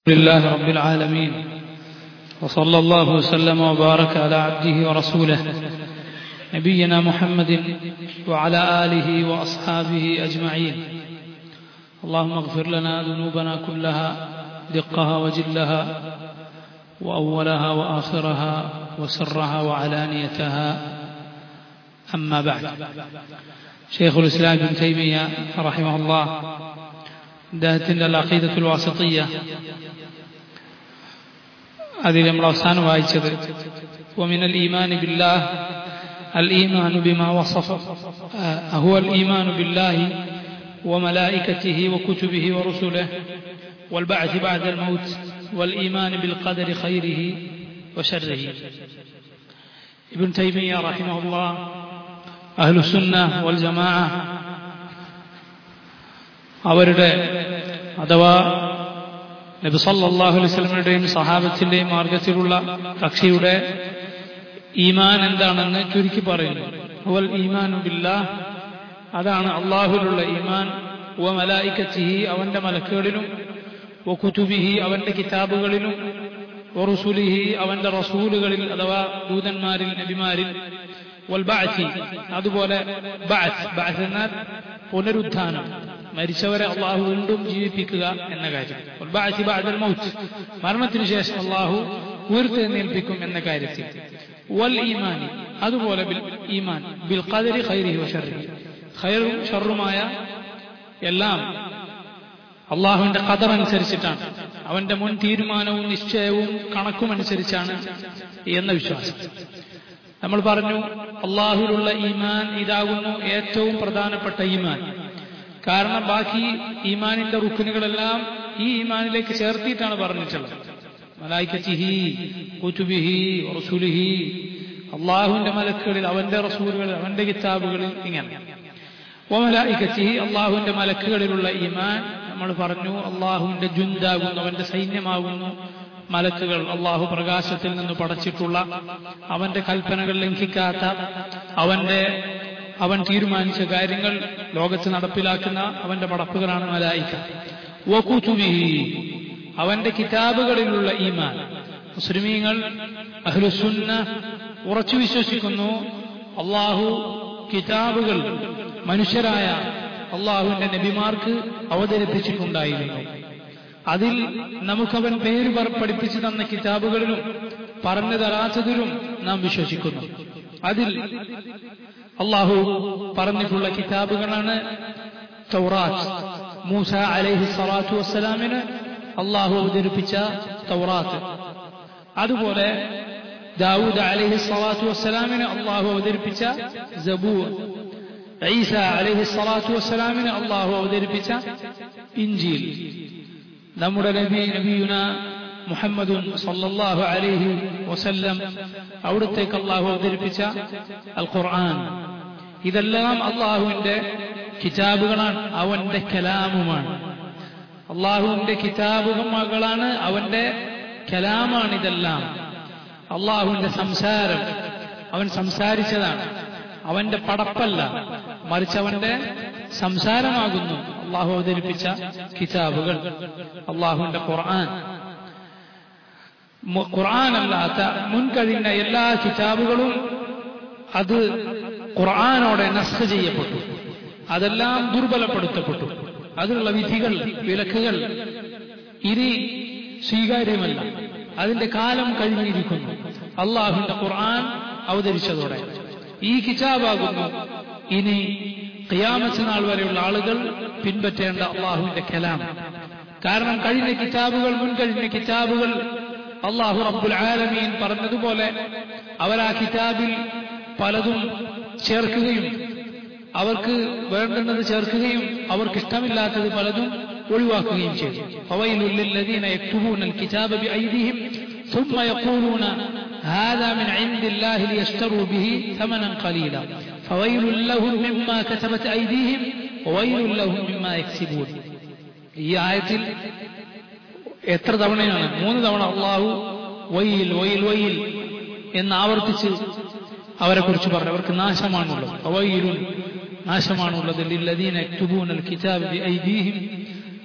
لله رب العالمين وصلى الله وسلم وبارك على عبده ورسوله نبينا محمد وعلى آله وأصحابه أجمعين اللهم اغفر لنا ذنوبنا كلها دقها وجلها وأولها وآخرها وسرها وعلانيتها أما بعد شيخ الإسلام ابن تيمية رحمه الله അദ്ദേഹത്തിൻ്റെ അഖീദത്തുൽ വാസത്തിയ അതിൽ നമ്മൾ അവസാനം വായിച്ചത് ومن الإيمان بالله الإيمان بما وصف هو الإيمان بالله وملائكته وكتبه ورسله والبعث بعد الموت والإيمان بالقدر خيره وشره ابن تيمية رحمه الله أهل السنة والجماعة അവരുടെ അഥവാ നബി സല്ലല്ലാഹു അലൈഹി വസല്ലമയുടെയും സഹാബത്തിന്റെയും മാർഗത്തിലുള്ള കക്ഷിയുടെ ഈമാൻ എന്താണെന്ന് ചുരുക്കി പറയുന്നു അവൽ ഈമാനു ബില്ലാ അതാണ് അള്ളാഹുലുള്ള ഈമാൻ വ മലായിക്കത്തിഹി അവന്റെ മലക്കുകളിലും വ കുതുബിഹി അവന്റെ കിതാബുകളിലും വ റുസുലിഹി അവന്റെ റസൂലുകളിൽ അഥവാ ദൂതന്മാരിൽ നബിമാരിൽ വൽ ബഅത്തി അതുപോലെ ബഅത്ത് ബഅത്ത് എന്നാൽ പുനരുത്ഥാനം മരിച്ചവരെ അള്ളാഹു വീണ്ടും ജീവിപ്പിക്കുക എന്ന കാര്യം മൗത്ത് മരണത്തിനു ശേഷം അള്ളാഹു ഉയർത്തെഴുന്നേൽപ്പിക്കും എന്ന കാര്യത്തിൽ വൽ ഈമാനി അതുപോലെ ബിൽ ഈമാൻ ബിൽ ഖദരി ഖൈരിഹി വശർരി ഖൈറും ഷറുമായ എല്ലാം അള്ളാഹുവിന്റെ ഖദർ അനുസരിച്ചിട്ടാണ് അവന്റെ മുൻ തീരുമാനവും നിശ്ചയവും കണക്കും അനുസരിച്ചാണ് എന്ന വിശ്വാസം നമ്മൾ പറഞ്ഞു അള്ളാഹുലുള്ള ഈമാൻ ഇതാകുന്നു ഏറ്റവും പ്രധാനപ്പെട്ട ഈമാൻ കാരണം ബാക്കി ഈമാനിന്റെ റുക്കിനുകളെല്ലാം ഈ ഈമാനിലേക്ക് ചേർത്തിയിട്ടാണ് പറഞ്ഞിട്ടുള്ളത് മലായിക്കച്ചിഹി കുറ്റുബിഹി റസൂലിഹി അള്ളാഹുവിന്റെ മലക്കുകളിൽ അവന്റെ റസൂലുകളിൽ അവന്റെ കിതാബുകളിൽ ഇങ്ങനെ ഓമലായിക്കച്ചിഹി അള്ളാഹുവിന്റെ മലക്കുകളിലുള്ള ഈമാൻ നമ്മൾ പറഞ്ഞു അള്ളാഹുവിന്റെ ജുന്താകുന്നു അവന്റെ സൈന്യമാകുന്നു മലക്കുകൾ അള്ളാഹു പ്രകാശത്തിൽ നിന്ന് പടച്ചിട്ടുള്ള അവന്റെ കൽപ്പനകൾ ലംഘിക്കാത്ത അവന്റെ അവൻ തീരുമാനിച്ച കാര്യങ്ങൾ ലോകത്ത് നടപ്പിലാക്കുന്ന അവന്റെ പടപ്പുകളാണ് മലായിക്ക വകുതുബിഹി അവന്റെ കിതാബുകളിലുള്ള ഈമാൻ മുസ്ലിമീങ്ങൾ അഹ്ലുസുന്ന ഉറച്ചു വിശ്വസിക്കുന്നു അള്ളാഹു കിതാബുകൾ മനുഷ്യരായ അള്ളാഹുവിന്റെ നബിമാർക്ക് അവതരിപ്പിച്ചിട്ടുണ്ടായിരുന്നു അതിൽ നമുക്കവൻ പേര് പഠിപ്പിച്ചു തന്ന കിതാബുകളിലും പറഞ്ഞു തരാത്തതിലും നാം വിശ്വസിക്കുന്നു അതിൽ അള്ളാഹു പറഞ്ഞിട്ടുള്ള കിതാബുകളാണ് തൗറാത്ത് മൂസ അലൈഹി സ്വലാത്തു വസ്സലാമിന് അള്ളാഹു അവതരിപ്പിച്ച തൗറാത്ത് അതുപോലെ ദാവൂദ് അലൈഹി സ്വലാത്തു വസ്സലാമിന് അള്ളാഹു അവതരിപ്പിച്ച ജബൂർ ഈസ അലൈഹി സ്വലാത്തു വസ്സലാമിന് അള്ളാഹു അവതരിപ്പിച്ച ഇഞ്ചീൽ നമ്മുടെ നബി നബിയുന മുഹമ്മദും സല്ലല്ലാഹു അലൈഹി വസല്ലം അവിടത്തേക്ക് അള്ളാഹു അവതരിപ്പിച്ച അൽ ഖുർആൻ ഇതെല്ലാം അള്ളാഹുവിന്റെ കിതാബുകളാണ് അവന്റെ കലാമുമാണ് അള്ളാഹുവിന്റെ കിതാബുകളാണ് അവന്റെ കലാമാണ് ഇതെല്ലാം അള്ളാഹുവിന്റെ സംസാരം അവൻ സംസാരിച്ചതാണ് അവന്റെ പടപ്പല്ല മറിച്ച് അവന്റെ സംസാരമാകുന്നു അള്ളാഹു അവതരിപ്പിച്ച കിതാബുകൾ അള്ളാഹുവിന്റെ ഖുർആൻ ഖുർആാനല്ലാത്ത മുൻകഴിഞ്ഞ എല്ലാ കിതാബുകളും അത് ഖുർആാനോടെ നസ്ഖ ചെയ്യപ്പെട്ടു അതെല്ലാം ദുർബലപ്പെടുത്തപ്പെട്ടു അതിലുള്ള വിധികൾ വിലക്കുകൾ ഇനി സ്വീകാര്യമല്ല അതിന്റെ കാലം കഴിഞ്ഞിരിക്കുന്നു അള്ളാഹുവിന്റെ ഖുർആൻ അവതരിച്ചതോടെ ഈ കിതാബാകുന്നു ഇനി ഖിയാമത്ത് നാൾ വരെയുള്ള ആളുകൾ പിൻപറ്റേണ്ട അള്ളാഹുവിന്റെ കലാം കാരണം കഴിഞ്ഞ കിതാബുകൾ മുൻകഴിഞ്ഞ കിതാബുകൾ അള്ളാഹു റബ്ബുൽ ആലമീൻ പറഞ്ഞതുപോലെ അവർ ആ കിതാബിൽ പലതും ചേർക്കുകയും അവർക്ക് വേണ്ടുന്നത് ചേർക്കുകയും അവർക്ക് ഇഷ്ടമില്ലാത്തത് പലതും ഒഴിവാക്കുകയും ചെയ്തു فويل يكتبون الكتاب بأيديهم ثم يقولون هذا من عند الله ليشتروا به ثمنا قليلا فويل لهم مما كتبت أيديهم وويل لهم مما يكسبون ഈ ആയത്തിൽ എത്ര തവണയാണ് മൂന്ന് തവണ അള്ളാഹു വയിൽ വയിൽ വയിൽ എന്ന് ആവർത്തിച്ച് അവരെ കുറിച്ച് പറഞ്ഞു അവർക്ക് നാശമാണുള്ളത് അവയിലും നാശമാണുള്ളത് ലില്ലദീന യക്തുബൂന الكتاب بأيديهم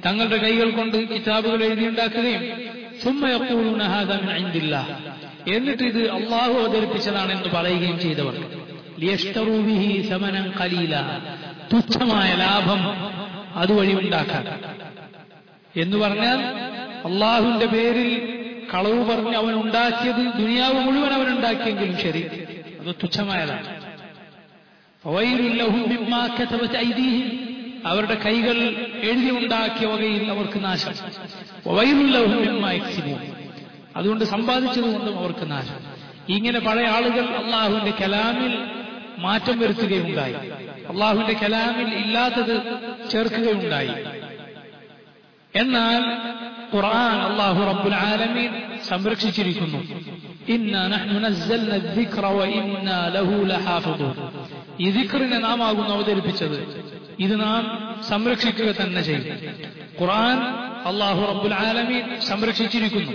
തങ്ങളുടെ കൈകൾ കൊണ്ട് കിതാബുകൾ എഴുതിയുണ്ടാക്കുകയും ثم يقولون هذا من عند الله എന്നിട്ട് ഇത് അള്ളാഹു അവതരിപ്പിച്ചതാണെന്ന് പറയുകയും ചെയ്തവർ ലിയഷ്തറൂ ബിഹി സമനം കലീല തുച്ഛമായ ലാഭം അതുവഴി ഉണ്ടാക്കാൻ എന്ന് പറഞ്ഞാൽ അള്ളാഹുവിന്റെ പേരിൽ കളവ് പറഞ്ഞ് അവൻ ഉണ്ടാക്കിയത് ദുനിയാവ് മുഴുവൻ അവൻ ഉണ്ടാക്കിയെങ്കിലും ശരി അത് തുച്ഛമായതാണ് വൈരുല്ലഹും മിമ്മാ കതബത് ഐദീഹിം അവരുടെ കൈകൾ എഴുതി ഉണ്ടാക്കിയ വകയിൽ അവർക്ക് നാശം വൈരുല്ലഹും മിമ്മാ യക്സിബൂൻ അതുകൊണ്ട് സമ്പാദിച്ചതുകൊണ്ടും അവർക്ക് നാശം ഇങ്ങനെ പഴയ ആളുകൾ അള്ളാഹുവിന്റെ കലാമിൽ മാറ്റം വരുത്തുകയുണ്ടായി അള്ളാഹുവിന്റെ കലാമിൽ ഇല്ലാത്തത് ചേർക്കുകയുണ്ടായി എന്നാൽ ഖുർആൻ അള്ളാഹു റബ്ബുൽ ആലമീൻ സംരക്ഷിച്ചിരിക്കുന്നു ഇന്ന നഹ്നു നസ്സൽന الذിക്ര വഇന്നാ ലഹു ലഹാഫിദൂൻ ഈ ദിക്റിനെ നാം ആകുന്നു അവതരിപ്പിച്ചത് ഇത് നാം സംരക്ഷിക്കുക തന്നെ ചെയ്യും ഖുർആൻ അള്ളാഹു റബ്ബുൽ ആലമീൻ സംരക്ഷിച്ചിരിക്കുന്നു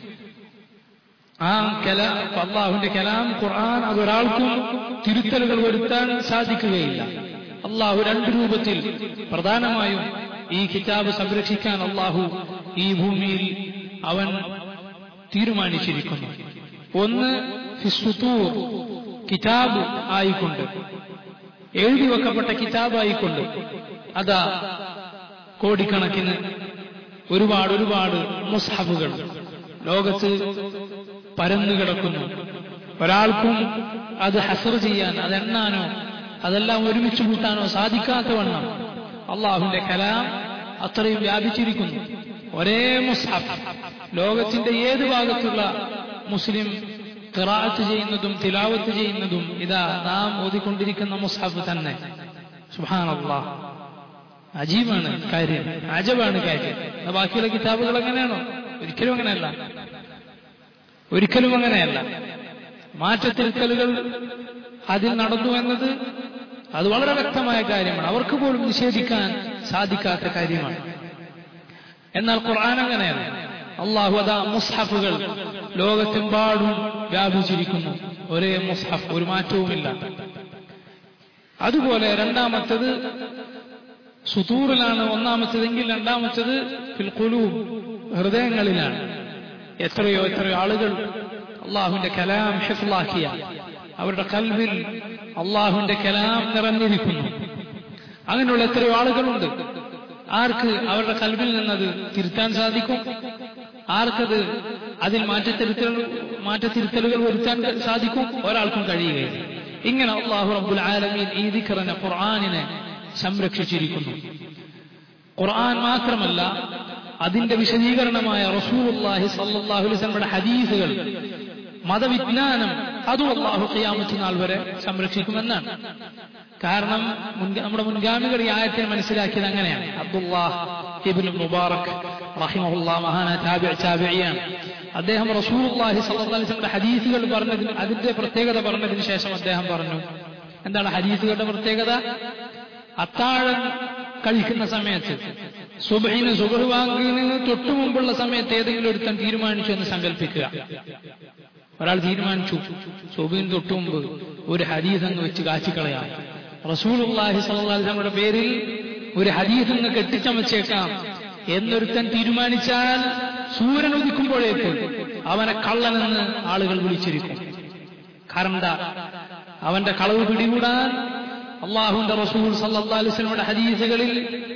ആ കലാ അള്ളാഹുവിന്റെ കലാം ഖുർആൻ അതൊരാൾക്കും തിരുത്തലുകൾ വരുത്താൻ സാധിക്കുകയില്ല അള്ളാഹു രണ്ട് രൂപത്തിൽ പ്രധാനമായും ഈ കിതാബ് സംരക്ഷിക്കാൻ അള്ളാഹു ഈ ഭൂമിയിൽ അവൻ തീരുമാനിച്ചിരിക്കുന്നു ഒന്ന് ഫിസ്സുത്തൂർ കിതാബ് ആയിക്കൊണ്ട് എഴുതി വെക്കപ്പെട്ട കിതാബായിക്കൊണ്ട് അതാ കോടിക്കണക്കിന് ഒരുപാട് ഒരുപാട് മുസ്ഹബുകൾ ലോകത്ത് പരന്നു കിടക്കുന്നു ഒരാൾക്കും അത് ഹസർ ചെയ്യാൻ അതെണ്ണാനോ അതെല്ലാം ഒരുമിച്ച് കൂട്ടാനോ സാധിക്കാത്ത വണ്ണം അള്ളാഹുവിന്റെ കലാം അത്രയും വ്യാപിച്ചിരിക്കുന്നു ഒരേ മുസ്ഹഫ് ലോകത്തിന്റെ ഏത് ഭാഗത്തുള്ള മുസ്ലിം ഖിറാഅത്ത് ചെയ്യുന്നതും തിലാവത്ത് ചെയ്യുന്നതും ഇതാ നാം ഓതിക്കൊണ്ടിരിക്കുന്ന മുസ്ഹഫ് തന്നെ സുഹാനല്ലാഹ് അജീബാണ് കാര്യം അജബാണ് കാര്യം ബാക്കിയുള്ള കിതാബുകൾ എങ്ങനെയാണോ ഒരിക്കലും അങ്ങനെയല്ല ഒരിക്കലും അങ്ങനെയല്ല മാറ്റത്തിരുത്തലുകൾ അതിൽ നടന്നു എന്നത് അത് വളരെ വ്യക്തമായ കാര്യമാണ് അവർക്ക് പോലും നിഷേധിക്കാൻ സാധിക്കാത്ത കാര്യമാണ് എന്നാൽ ഖുർആൻ അങ്ങനെയല്ല അള്ളാഹു അതാ മുസ്ഹഫുകൾ ലോകത്തെമ്പാടും വ്യാപിച്ചിരിക്കുന്നു ഒരേ മുസ്ഹഫ് ഒരു മാറ്റവുമില്ല അതുപോലെ രണ്ടാമത്തത് സുതൂറിലാണ് ഒന്നാമത്തതെങ്കിൽ രണ്ടാമത്തത് ഫിൽഖുലൂബ് ഹൃദയങ്ങളിലാണ് എത്രയോ എത്രയോ ആളുകൾ അള്ളാഹുവിന്റെ കലാം ഹിഫ്ലാക്കിയ അവരുടെ കൽവിൽ അള്ളാഹുവിന്റെ കലാം നിറഞ്ഞിരിക്കുന്നു അങ്ങനെയുള്ള എത്രയോ ആളുകളുണ്ട് ആർക്ക് അവരുടെ കൽവിൽ നിന്നത് തിരുത്താൻ സാധിക്കും ആർക്കത് അതിൽ മാറ്റത്തിരുത്തൽ മാറ്റത്തിരുത്തലുകൾ വരുത്താൻ സാധിക്കും ഒരാൾക്കും കഴിയുകയില്ല ഇങ്ങനെ അള്ളാഹു റബ്ബുൽ ആലമീൻ ഈ ദിഖറിനെ ഖുർആാനിനെ സംരക്ഷിച്ചിരിക്കുന്നു ഖുർആൻ മാത്രമല്ല അതിന്റെ വിശദീകരണമായ റസൂലുള്ളാഹി സല്ലല്ലാഹു അലൈഹി വസല്ലമയുടെ ഹദീസുകൾ മതവിജ്ഞാനം അതും അള്ളാഹു ഖിയാമത്ത് നാൾ വരെ സംരക്ഷിക്കുമെന്നാണ് കാരണം നമ്മുടെ മുൻഗാമികൾ ഈ ആയത്തിനെ മനസ്സിലാക്കിയത് അങ്ങനെയാണ് അബ്ദുല്ലാഹ് ഇബ്നു മുബാറക് റഹിമഹുല്ലാ മഹാന താബിഅ താബിഇയാണ് അദ്ദേഹം റസൂലുള്ളാഹി സ്വല്ലല്ലാഹു അലൈഹി വസല്ലമയുടെ ഹദീസുകൾ പറഞ്ഞതിന് അതിന്റെ പ്രത്യേകത പറഞ്ഞതിന് ശേഷം അദ്ദേഹം പറഞ്ഞു എന്താണ് ഹദീസുകളുടെ പ്രത്യേകത അത്താഴം കഴിക്കുന്ന സമയത്ത് സുബഹിന് സുബർവാങ്കിന് തൊട്ടു മുമ്പുള്ള സമയത്ത് ഏതെങ്കിലും ഒരുത്തൻ തീരുമാനിച്ചു എന്ന് സങ്കല്പിക്കുക ഒരാൾ തീരുമാനിച്ചു സുബഹിന് തൊട്ടു മുമ്പ് ഒരു ഹദീസ് അങ്ങ് വെച്ച് കാച്ചിക്കളയാം റസൂലുള്ളാഹി സ്വല്ലല്ലാഹു അലൈഹി വസല്ലമയുടെ പേരിൽ ഒരു ഹദീസ് അങ്ങ് കെട്ടിച്ചമച്ചേക്കാം എന്നൊരുത്തൻ തീരുമാനിച്ചാൽ സൂര്യൻ ഉദിക്കുമ്പോഴേക്ക് അവനെ കള്ളനെന്ന് ആളുകൾ വിളിച്ചിരിക്കും കാരണം എന്താ അവന്റെ കളവ് പിടികൂടാൻ അള്ളാഹുന്റെ റസൂൽ സല്ലല്ലാഹു അലൈഹി വസല്ലമയുടെ ഹദീസുകളിൽ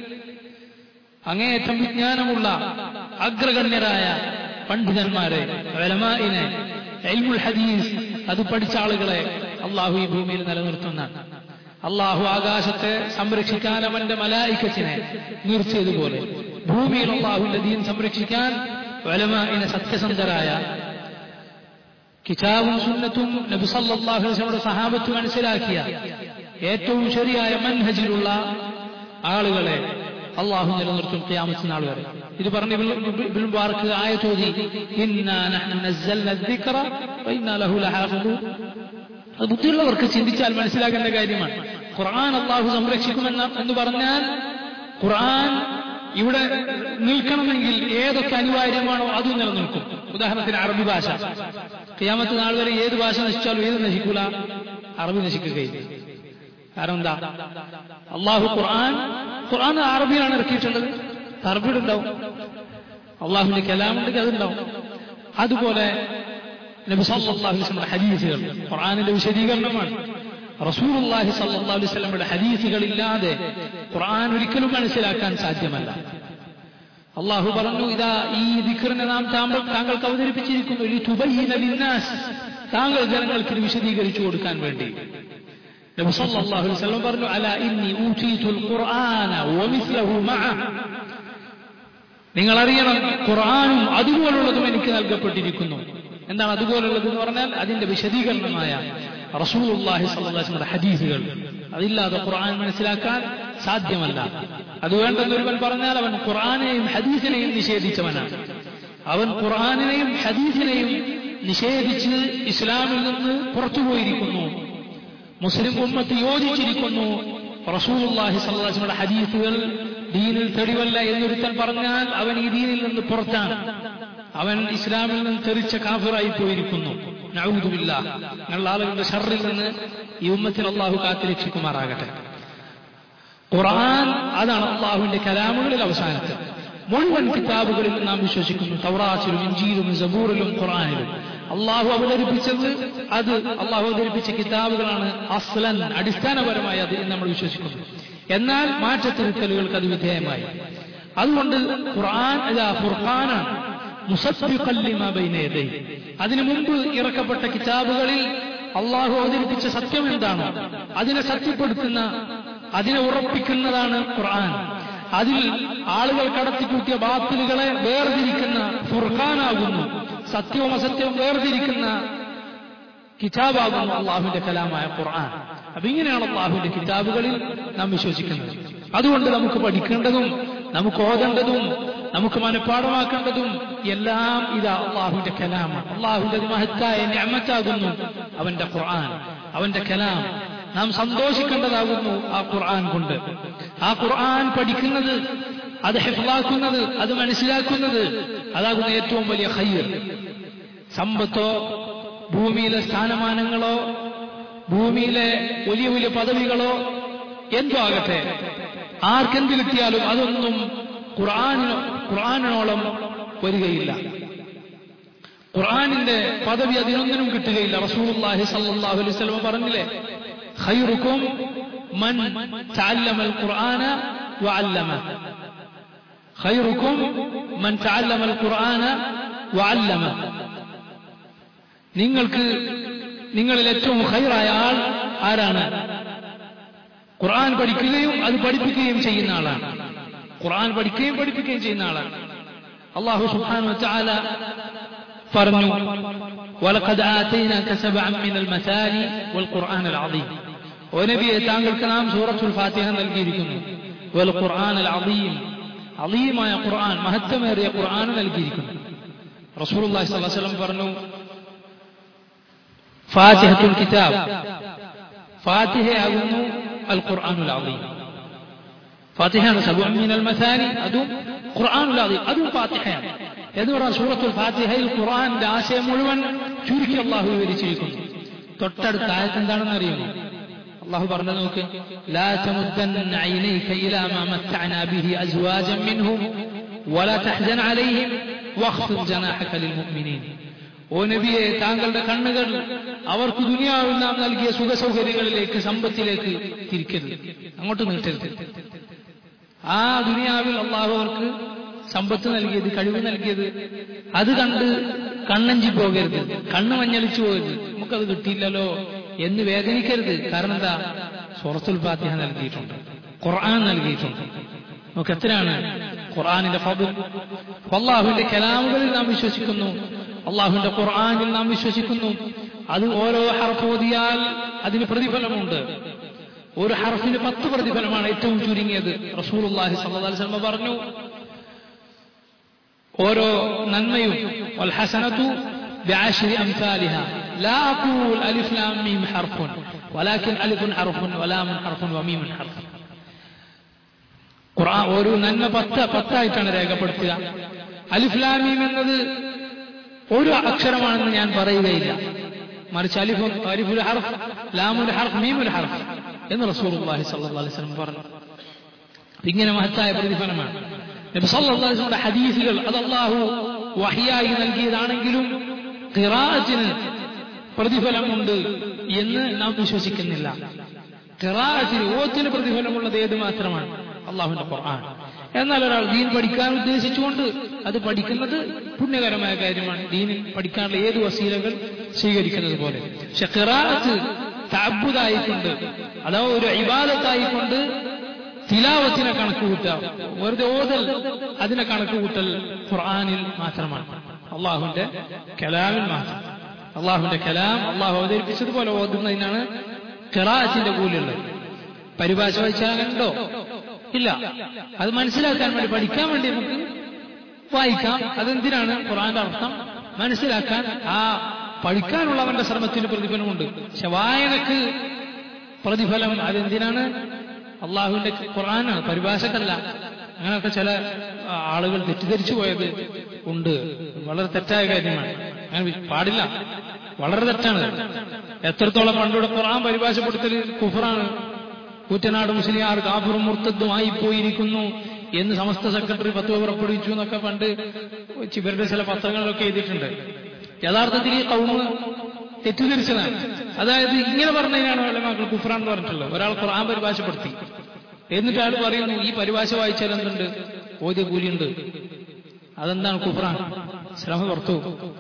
അങ്ങേയറ്റം വിജ്ഞാനമുള്ള അഗ്രഗണ്യരായ പണ്ഡിതന്മാരെ ഉലമാഇനെ ഇൽമുൽ ഹദീസ് അത് പഠിച്ച ആളുകളെ അള്ളാഹു ഈ ഭൂമിയിൽ നിലനിർത്തുന്നതാണ് അള്ളാഹു ആകാശത്തെ സംരക്ഷിക്കാൻ അവന്റെ മലായിക്കത്തിനെ നിർത്തിയതുപോലെ ഭൂമിയിൽ അള്ളാഹുവിന്റെ ദീൻ സംരക്ഷിക്കാൻ വലമായിനെ സത്യസന്ധരായ കിതാബും സുന്നത്തും നബി സല്ലല്ലാഹു അലൈഹി വസല്ലമയുടെ സഹാബത്ത് മനസ്സിലാക്കിയ ഏറ്റവും ശരിയായ മൻഹജിലുള്ള ആളുകളെ അള്ളാഹു നിലനിർത്തും ഖിയാമത്ത് നാൾ വരെ ഇത് പറഞ്ഞ് ഇബ്നു മുബാറക് ആയ ചോദി ഇന്നാ നഹ്നു നസ്സൽന الذിക്റ വഇന്നാ ലഹു ലഹാഫിദൂൻ അത് ബുദ്ധിയുള്ളവർക്ക് ചിന്തിച്ചാൽ മനസ്സിലാക്കേണ്ട കാര്യമാണ് ഖുർആൻ അള്ളാഹു സംരക്ഷിക്കുമെന്ന് എന്ന് പറഞ്ഞാൽ ഖുർആൻ ഇവിടെ നിൽക്കണമെങ്കിൽ ഏതൊക്കെ അനിവാര്യമാണോ അതും നിലനിൽക്കും ഉദാഹരണത്തിന് അറബി ഭാഷ ഖിയാമത്ത് നാൾ വരെ ഏത് ഭാഷ നശിച്ചാലും ഏത് നശിക്കൂല അറബി നശിക്കുകയില്ല കാരണം എന്താ അള്ളാഹു ഖുർആൻ ഖുർആൻ അറബിയാണ് ഇറക്കിയിട്ടുള്ളത് തർബീടുണ്ടാവും അള്ളാഹുവിന്റെ കലാമുണ്ടെങ്കിൽ അതുണ്ടാവും അതുപോലെ നബി സല്ലല്ലാഹു അലൈഹി വസല്ലമയുടെ ഹദീസുകൾ ഖുർആനിന്റെ വിശദീകരണമാണ് റസൂലുള്ളാഹി സല്ലല്ലാഹു അലൈഹി വസല്ലമയുടെ ഹദീസുകൾ ഇല്ലാതെ ഖുർആൻ ഒരിക്കലും മനസ്സിലാക്കാൻ സാധ്യമല്ല അള്ളാഹു പറഞ്ഞു ഇതാ ഈ ദിഖറിനെ നാം താങ്കൾ താങ്കൾക്ക് അവതരിപ്പിച്ചിരിക്കുന്നു ലിതുബയ്യിന ലിന്നാസ് താങ്കൾ ജനങ്ങൾക്ക് ഇത് വിശദീകരിച്ചു കൊടുക്കാൻ വേണ്ടി നബി സല്ലല്ലാഹു അലൈഹി വസല്ലം പറഞ്ഞു അല ഇന്നി ഊതീതുൽ ഖുർആന വമിസ്ലഹു മഅ നിങ്ങൾ അറിയണം ഖുർആനും അതുപോലുള്ളതും എനിക്ക് നൽകപ്പെട്ടിരിക്കുന്നു എന്താണ് അതുപോലുള്ളത് എന്ന് പറഞ്ഞാൽ അതിന്റെ വിശദീകരണമായ റസൂലുള്ളാഹി സ്വല്ലല്ലാഹു അലൈഹി വസല്ലം ഹദീസുകൾ അതില്ലാതെ ഖുർആൻ മനസ്സിലാക്കാൻ സാധ്യമല്ല അത് വേണ്ടെന്ന് ഒരുവൻ പറഞ്ഞാൽ അവൻ ഖുർആനെയും ഹദീസിനെയും നിഷേധിച്ചവനാണ് അവൻ ഖുർആനിനെയും ഹദീസിനെയും നിഷേധിച്ച് ഇസ്ലാമിൽ നിന്ന് പുറത്തുപോയിരിക്കുന്നു മുസ്ലിം ഉമ്മത്ത് യോജിച്ചിരിക്കുന്നു റസൂലുള്ളാഹി സ്വല്ലല്ലാഹു അലൈഹി വസല്ലം ഹദീസുകൾ ദീനിൽ തെളിവല്ല എന്നൊരുത്തൻ പറഞ്ഞാൽ അവൻ ഈ ദീനിൽ നിന്ന് പുറത്താണ് അവൻ ഇസ്ലാമിൽ നിന്ന് തെറിച്ച കാഫിറായി പോയിരിക്കുന്നു നഊദുബില്ല ഞങ്ങളുടെ ആളുകളുടെ ഷറിൽ നിന്ന് ഈ ഉമ്മത്തിന് അള്ളാഹു കാത്തിരക്ഷിക്കുമാറാകട്ടെ ഖുർആൻ അതാണ് അള്ളാഹുവിന്റെ കലാമുകളിൽ അവസാനത്തെ മുഴുവൻ കിതാബുകളിൽ നാം വിശ്വസിക്കുന്നു തൗറാത്തിലും ഇഞ്ചിയിലും സബൂറിലും ഖുർആനിലും അള്ളാഹു അവതരിപ്പിച്ചത് അത് അള്ളാഹു അവതരിപ്പിച്ച കിതാബുകളാണ് അസ്ലൻ അടിസ്ഥാനപരമായി അത് എന്ന് നമ്മൾ വിശ്വസിക്കുന്നു എന്നാൽ മാറ്റത്തിരുത്തലുകൾക്ക് അത് വിധേയമായി അതുകൊണ്ട് ഖുർആൻ ഇതാ ഫുർഖാനാണ് മുസദ്ദിഖൻ ലിമാ ബൈന യദൈഹി. അതിനു മുമ്പ് ഇറക്കപ്പെട്ട കിതാബുകളിൽ അള്ളാഹു അവതരിപ്പിച്ച സത്യം എന്താണോ അതിനെ സത്യപ്പെടുത്തുന്ന അതിനെ ഉറപ്പിക്കുന്നതാണ് ഖുർആൻ അതിൽ ആളുകൾ കടത്തിക്കൂട്ടിയ ബാത്തിലുകളെ വേർതിരിക്കുന്ന ഫുർഖാനാകുന്നു സത്യവും അസത്യവും വേർതിരിക്കുന്ന കിതാബാകുന്നു അള്ളാഹുവിന്റെ കലാമായ ഖുർആൻ അപ്പൊ ഇങ്ങനെയാണ് അള്ളാഹുവിന്റെ കിതാബുകളിൽ നാം വിശ്വസിക്കുന്നത് അതുകൊണ്ട് നമുക്ക് പഠിക്കേണ്ടതും നമുക്ക് ഓതേണ്ടതും നമുക്ക് മനഃപ്പാടമാക്കേണ്ടതും എല്ലാം ഇതാ അള്ളാഹുവിന്റെ കലാമാണ് അള്ളാഹുവിന്റെ മഹത്തായ ഞാമത്താകുന്നു അവന്റെ ഖുർആൻ അവന്റെ കലാം നാം സന്തോഷിക്കേണ്ടതാകുന്നു ആ ഖുർആൻ കൊണ്ട് ആ ഖുർആൻ പഠിക്കുന്നത് അത് ഹെഫ്ലാക്കുന്നത് അത് മനസ്സിലാക്കുന്നത് അതാകുന്ന ഏറ്റവും വലിയ ഹയ്യർ സമ്പത്തോ ഭൂമിയിലെ സ്ഥാനമാനങ്ങളോ ഭൂമിയിലെ വലിയ വലിയ പദവികളോ എന്തോ ആകട്ടെ ആർക്കെന്ത് കിട്ടിയാലും അതൊന്നും ഖുർആാനിനോ ഖുർആാനിനോളം വരികയില്ല ഖുർആാനിന്റെ പദവി അതിനൊന്നിനും കിട്ടുകയില്ല റസൂലുള്ളാഹി സല്ലല്ലാഹു അലൈഹി വസല്ലം പറഞ്ഞില്ലേ ഖൈറുക്കും മൻ തഅല്ലമ القرآن وعلمه خيركم من تعلم القرآن وعلمه നിങ്ങൾക്ക് നിങ്ങളിൽ ഏറ്റവും ഹൈറായ ആൾ ആരാണ് ഖുർആൻ പഠിക്കുകയും അത് പഠിപ്പിക്കുകയും ചെയ്യുന്ന ആളാണ് ഖുർആൻ പഠിക്കുകയും പഠിപ്പിക്കുകയും ചെയ്യുന്ന ആളാണ് അള്ളാഹു സുബ്ഹാനഹു വതആല പറഞ്ഞു ولقد آتيناك سبعا من المثاني والقرآن العظيم ونبي താങ്കൾക്ക് നാം സൂറത്തുൽ ഫാത്തിഹ നൽകിയിരിക്കുന്നു والقرآن العظيم അളീമായ ഖുർആൻ മഹത്വമേറിയ ഖുർആൻ നൽകിയിരിക്കുന്നു റസൂലുള്ളാഹി സ്വല്ലല്ലാഹു അലൈഹി വസല്ലം പറഞ്ഞു ഫാത്തിഹത്തുൽ കിതാബ് ഫാത്തിഹയാകുന്നു അൽ ഖുർആനുൽ അളീം ഫാത്തിഹയാണ് സബുഅൻ മിനൽ മസാനി അതും ഖുർആനുൽ അളീം അതും ഫാത്തിഹയാണ് എന്ന് പറഞ്ഞാൽ സൂറത്തുൽ ഫാത്തിഹയിൽ ഖുർആന്റെ ആശയം മുഴുവൻ ചുരുക്കി അള്ളാഹു വിവരിച്ചിരിക്കുന്നു തൊട്ടടുത്ത ആയത്ത് എന്താണെന്ന് അറിയുമോ അള്ളാഹു പറഞ്ഞു നോക്ക് ലാ തമുദ്ദന്ന ഐനൈക ഇലാ മാ മത്തഅനാ ബിഹി അസ്വാജൻ മിൻഹും വലാ തഹ്സൻ അലൈഹിം വഖ്ഫിദ് ജനാഹക ലിൽമുഅ്മിനീൻ ഓ നബിയെ താങ്കളുടെ കണ്ണുകൾ അവർക്ക് ദുനിയാവിൽ നാം നൽകിയ സുഖസൗകര്യങ്ങളിലേക്ക് സമ്പത്തിലേക്ക് തിരിക്കരുത് അങ്ങോട്ട് നീട്ടരുത് ആ ദുനിയാവിൽ അള്ളാഹു അവർക്ക് സമ്പത്ത് നൽകിയത് കഴിവ് നൽകിയത് അത് കണ്ട് കണ്ണഞ്ചി പോകരുത് കണ്ണ് മഞ്ഞളിച്ചു പോകരുത് നമുക്കത് കിട്ടിയില്ലല്ലോ എന്ന് വേദനിക്കരുത് കാരണം എന്താ സൂറത്തുൽ ഫാത്തിഹ നൽകിയിട്ടുണ്ട് ഖുർആൻ നൽകിയിട്ടുണ്ട് നമുക്ക് എത്രയാണ് ഖുർആാനിന്റെ ഫബിൽ അള്ളാഹുവിന്റെ കലാമുകളിൽ നാം വിശ്വസിക്കുന്നു അള്ളാഹുവിന്റെ ഖുർആാനിൽ നാം വിശ്വസിക്കുന്നു അത് ഓരോ ഹർഫ് ഓതിയാൽ അതിന് പ്രതിഫലമുണ്ട് ഒരു ഹർഫിന് പത്ത് പ്രതിഫലമാണ് ഏറ്റവും ചുരുങ്ങിയത് റസൂലുള്ളാഹി സ്വല്ലല്ലാഹി അലൈഹി വസല്ലം പറഞ്ഞു ഓരോ നന്മയും والحسنة بعشر أمثالها لا أقول ألف لام ميم حرف ولكن ألف حرف ولام حرف وميم حرف ഖുർആൻ ഒരു നന്മ പത്ത് പത്തായിട്ടാണ് രേഖപ്പെടുത്തുക അലിഫ്ലാമീം എന്നത് ഒരു അക്ഷരമാണെന്ന് ഞാൻ പറയുകയില്ല മറിച്ച് അലിഫു അലിഫുൽ ഹർഫ് ലാമുൽ ഹർഫ് മീമുൽ ഹർഫ് എന്ന് റസൂലുള്ളാഹി സ്വല്ലല്ലാഹി അലൈഹി വസല്ലം പറഞ്ഞു ഇങ്ങനെ മഹത്തായ പ്രതിഫലമാണ് നബി സല്ലല്ലാഹു അലൈഹി വസല്ലമയുടെ ഹദീസുകൾ അത് അള്ളാഹു വഹിയായി നൽകിയതാണെങ്കിലും ഖിറാഅത്തിന് പ്രതിഫലമുണ്ട് എന്ന് നാം വിശ്വസിക്കുന്നില്ല ഖിറാഅത്തിന് ഓത്തിന് പ്രതിഫലമുള്ളത് ഏത് മാത്രമാണ് അള്ളാഹുവിന്റെ ഖുർആൻ എന്നാൽ ഒരാൾ ദീൻ പഠിക്കാൻ ഉദ്ദേശിച്ചുകൊണ്ട് അത് പഠിക്കുന്നത് പുണ്യകരമായ കാര്യമാണ് ദീനിൽ പഠിക്കാനുള്ള ഏത് വസീലകൾ സ്വീകരിക്കുന്നത് പോലെ പക്ഷെ ഖിറാഅത്ത് തഅബ്ബുദായിക്കൊണ്ട് അഥവാ ഒരു ഇബാദത്തായിക്കൊണ്ട് തിലാവത്തിനെ കണക്ക് കൂട്ടുക വെറുതെ ഓതൽ അതിനെ കണക്ക് കൂട്ടൽ ഖുർആനിൽ മാത്രമാണ് അള്ളാഹുവിന്റെ കലാമിൽ മാത്രം അള്ളാഹുവിന്റെ കലാം അള്ളാഹു അവതരിപ്പിച്ചതുപോലെ ഓതുന്നതിനാണ് ഖിറാഅത്തിന്റെ കൂലിയുള്ളത് പരിഭാഷ വായിച്ചാൽ ഉണ്ടോ ഇല്ല അത് മനസ്സിലാക്കാൻ വേണ്ടി പഠിക്കാൻ വേണ്ടി നമുക്ക് വായിക്കാം അതെന്തിനാണ് ഖുറാന്റെ അർത്ഥം മനസ്സിലാക്കാൻ ആ പഠിക്കാനുള്ളവന്റെ ശ്രമത്തിന് പ്രതിഫലമുണ്ട് പക്ഷെ വായനക്ക് പ്രതിഫലം അതെന്തിനാണ് അള്ളാഹുവിന്റെ ഖുർആനാണ് പരിഭാഷക്കല്ല അങ്ങനെയൊക്കെ ചില ആളുകൾ തെറ്റിദ്ധരിച്ചു പോയത് ഉണ്ട് വളരെ തെറ്റായ കാര്യമാണ് അങ്ങനെ പാടില്ല വളരെ തെറ്റാണ് എത്രത്തോളം പണ്ടിവിടെ ഖുർആൻ പരിഭാഷപ്പെടുത്തൽ കുഫറാണ് കൂറ്റനാട് മുസ്ലിയാർ കാഫറും മുർത്തദ്ദുമായി പോയിരിക്കുന്നു എന്ന് സമസ്ത സെക്രട്ടറി പത്ത് പുറപ്പെടുവിച്ചു എന്നൊക്കെ പണ്ട് ഇവരുടെ ചില പത്രങ്ങളിലൊക്കെ എഴുതിയിട്ടുണ്ട് യഥാർത്ഥത്തിൽ ഈ കൗമ് തെറ്റിദ്ധരിച്ചതാണ് അതായത് ഇങ്ങനെ പറഞ്ഞതിനാണ് വല്ല മക്കൾ കുഫ്രാൻ എന്ന് പറഞ്ഞിട്ടുള്ളത് ഒരാൾ ഖുർആൻ പരിഭാഷപ്പെടുത്തി എന്നിട്ട് അയാൾ പറയുന്നു ഈ പരിഭാഷ വായിച്ചാൽ എന്തുണ്ട് ഓദ്യ കൂലിയുണ്ട് അതെന്താണ് കുഫ്രാൻ ശ്രമ പുറത്തു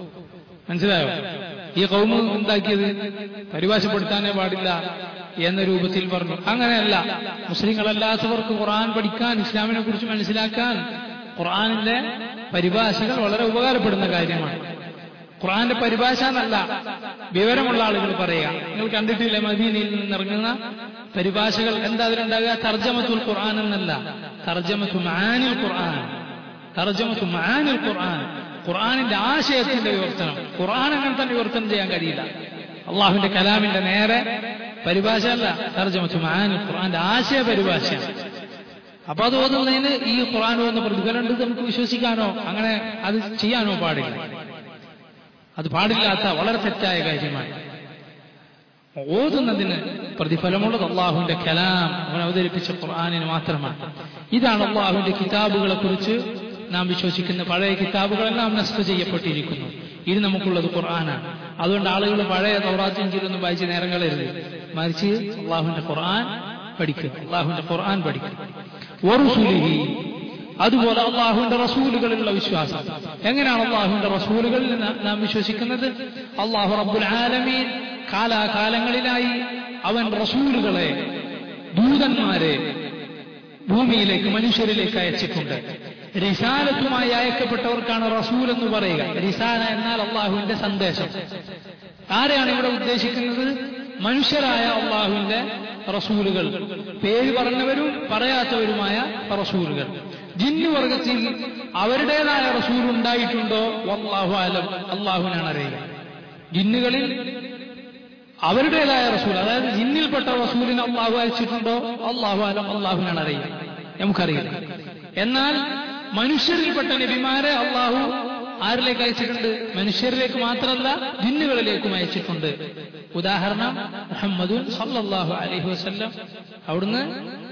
മനസ്സിലായോ ഈ കൗമ് എന്താക്കിയത് പരിഭാഷപ്പെടുത്താനേ പാടില്ല എന്ന രൂപത്തിൽ പറഞ്ഞു അങ്ങനെയല്ല മുസ്ലിങ്ങളല്ലാത്തവർക്ക് ഖുർആൻ പഠിക്കാൻ ഇസ്ലാമിനെ കുറിച്ച് മനസ്സിലാക്കാൻ ഖുർആനിന്റെ പരിഭാഷകൾ വളരെ ഉപകാരപ്പെടുന്ന കാര്യമാണ് ഖുർആന്റെ പരിഭാഷ എന്നല്ല വിവരമുള്ള ആളുകൾ പറയുക നിങ്ങൾ കണ്ടിട്ടില്ലേ മദീനയിൽ നിന്നിറങ്ങുന്ന പരിഭാഷകൾ എന്താ അതിലുണ്ടാകുക തർജമത്തുൽ ഖുർആൻ എന്നല്ല തർജമത്തു മാനിൽ ഖുർആൻ തർജമത്തു മാനിൽ ഖുർആൻ ഖുർആനിന്റെ ആശയത്തിന്റെ വിവർത്തനം ഖുർആൻ അങ്ങനെ തന്നെ വിവർത്തനം ചെയ്യാൻ കഴിയില്ല അള്ളാഹുവിന്റെ കലാമിന്റെ നേരെ പരിഭാഷ അല്ല തർജമത്തു മാനിൽ ഖുർആന്റെ ആശയ പരിഭാഷയാണ് അപ്പൊ അത് ഓതുന്നതിന് ഈ ഖുർആൻ ഓതുന്ന പ്രതിഫലം ഉണ്ട് നമുക്ക് വിശ്വസിക്കാനോ അങ്ങനെ അത് ചെയ്യാനോ പാടില്ല അത് പാടില്ലാത്ത വളരെ തെറ്റായ കാര്യമാണ് ഓതുന്നതിന് പ്രതിഫലമുള്ളത് അള്ളാഹുവിന്റെ കലാം അവൻ അവതരിപ്പിച്ച ഖുർആാനിന് മാത്രമാണ് ഇതാണ് അള്ളാഹുവിന്റെ കിതാബുകളെ കുറിച്ച് നാം വിശ്വസിക്കുന്ന പഴയ കിതാബുകളെല്ലാം നഷ്ട ചെയ്യപ്പെട്ടിരിക്കുന്നു ഇനി നമുക്കുള്ളത് ഖുർആനാണ് അതുകൊണ്ട് ആളുകൾ പഴയ തൗറാത്തിഞ്ചിലൊന്നും വായിച്ച് നേരം കളയരുത് മറിച്ച് അള്ളാഹുവിന്റെ ഖുർആൻ പഠിക്കുക അള്ളാഹുവിന്റെ ഖുർആൻ പഠിക്കുക ഒറുസുലിഹി അതുപോലെ അള്ളാഹുവിന്റെ റസൂലുകളിലുള്ള വിശ്വാസം എങ്ങനെയാണ് അള്ളാഹുവിന്റെ റസൂലുകളിൽ നാം വിശ്വസിക്കുന്നത് അള്ളാഹു റബ്ബുൽ ആലമീൻ കാലാകാലങ്ങളിലായി അവൻ റസൂലുകളെ ദൂതന്മാരെ ഭൂമിയിലേക്ക് മനുഷ്യരിലേക്ക് അയച്ചിട്ടുണ്ട് റിസാലത്തുമായി അയക്കപ്പെട്ടവർക്കാണ് റസൂൽ എന്ന് പറയുക റിസാല എന്നാൽ അള്ളാഹുവിന്റെ സന്ദേശം ആരെയാണ് ഇവിടെ ഉദ്ദേശിക്കുന്നത് മനുഷ്യരായ അള്ളാഹുവിന്റെ റസൂലുകൾ പേര് പറഞ്ഞവരും പറയാത്തവരുമായ റസൂലുകൾ ജിന്നു വർഗത്തിൽ അവരുടേതായ റസൂൽ ഉണ്ടായിട്ടുണ്ടോ അള്ളാഹു ആലം അള്ളാഹുവിനാണ് അറിയുക ജിന്നുകളിൽ അവരുടേതായ റസൂൽ അതായത് ജിന്നിൽപ്പെട്ട റസൂലിനെ അള്ളാഹു അയച്ചിട്ടുണ്ടോ അള്ളാഹു ആലം അള്ളാഹുവിനാണ് അറിയുക നമുക്കറിയില്ല എന്നാൽ മനുഷ്യരിൽപ്പെട്ട നബിമാരെ അള്ളാഹു ആരിലേക്ക് അയച്ചിട്ടുണ്ട് മനുഷ്യരിലേക്ക് മാത്രമല്ല ജിന്നുകളിലേക്കും അയച്ചിട്ടുണ്ട് ഉദാഹരണം മുഹമ്മദ് സല്ലല്ലാഹു അലൈഹി വസല്ലം അവിടുന്ന്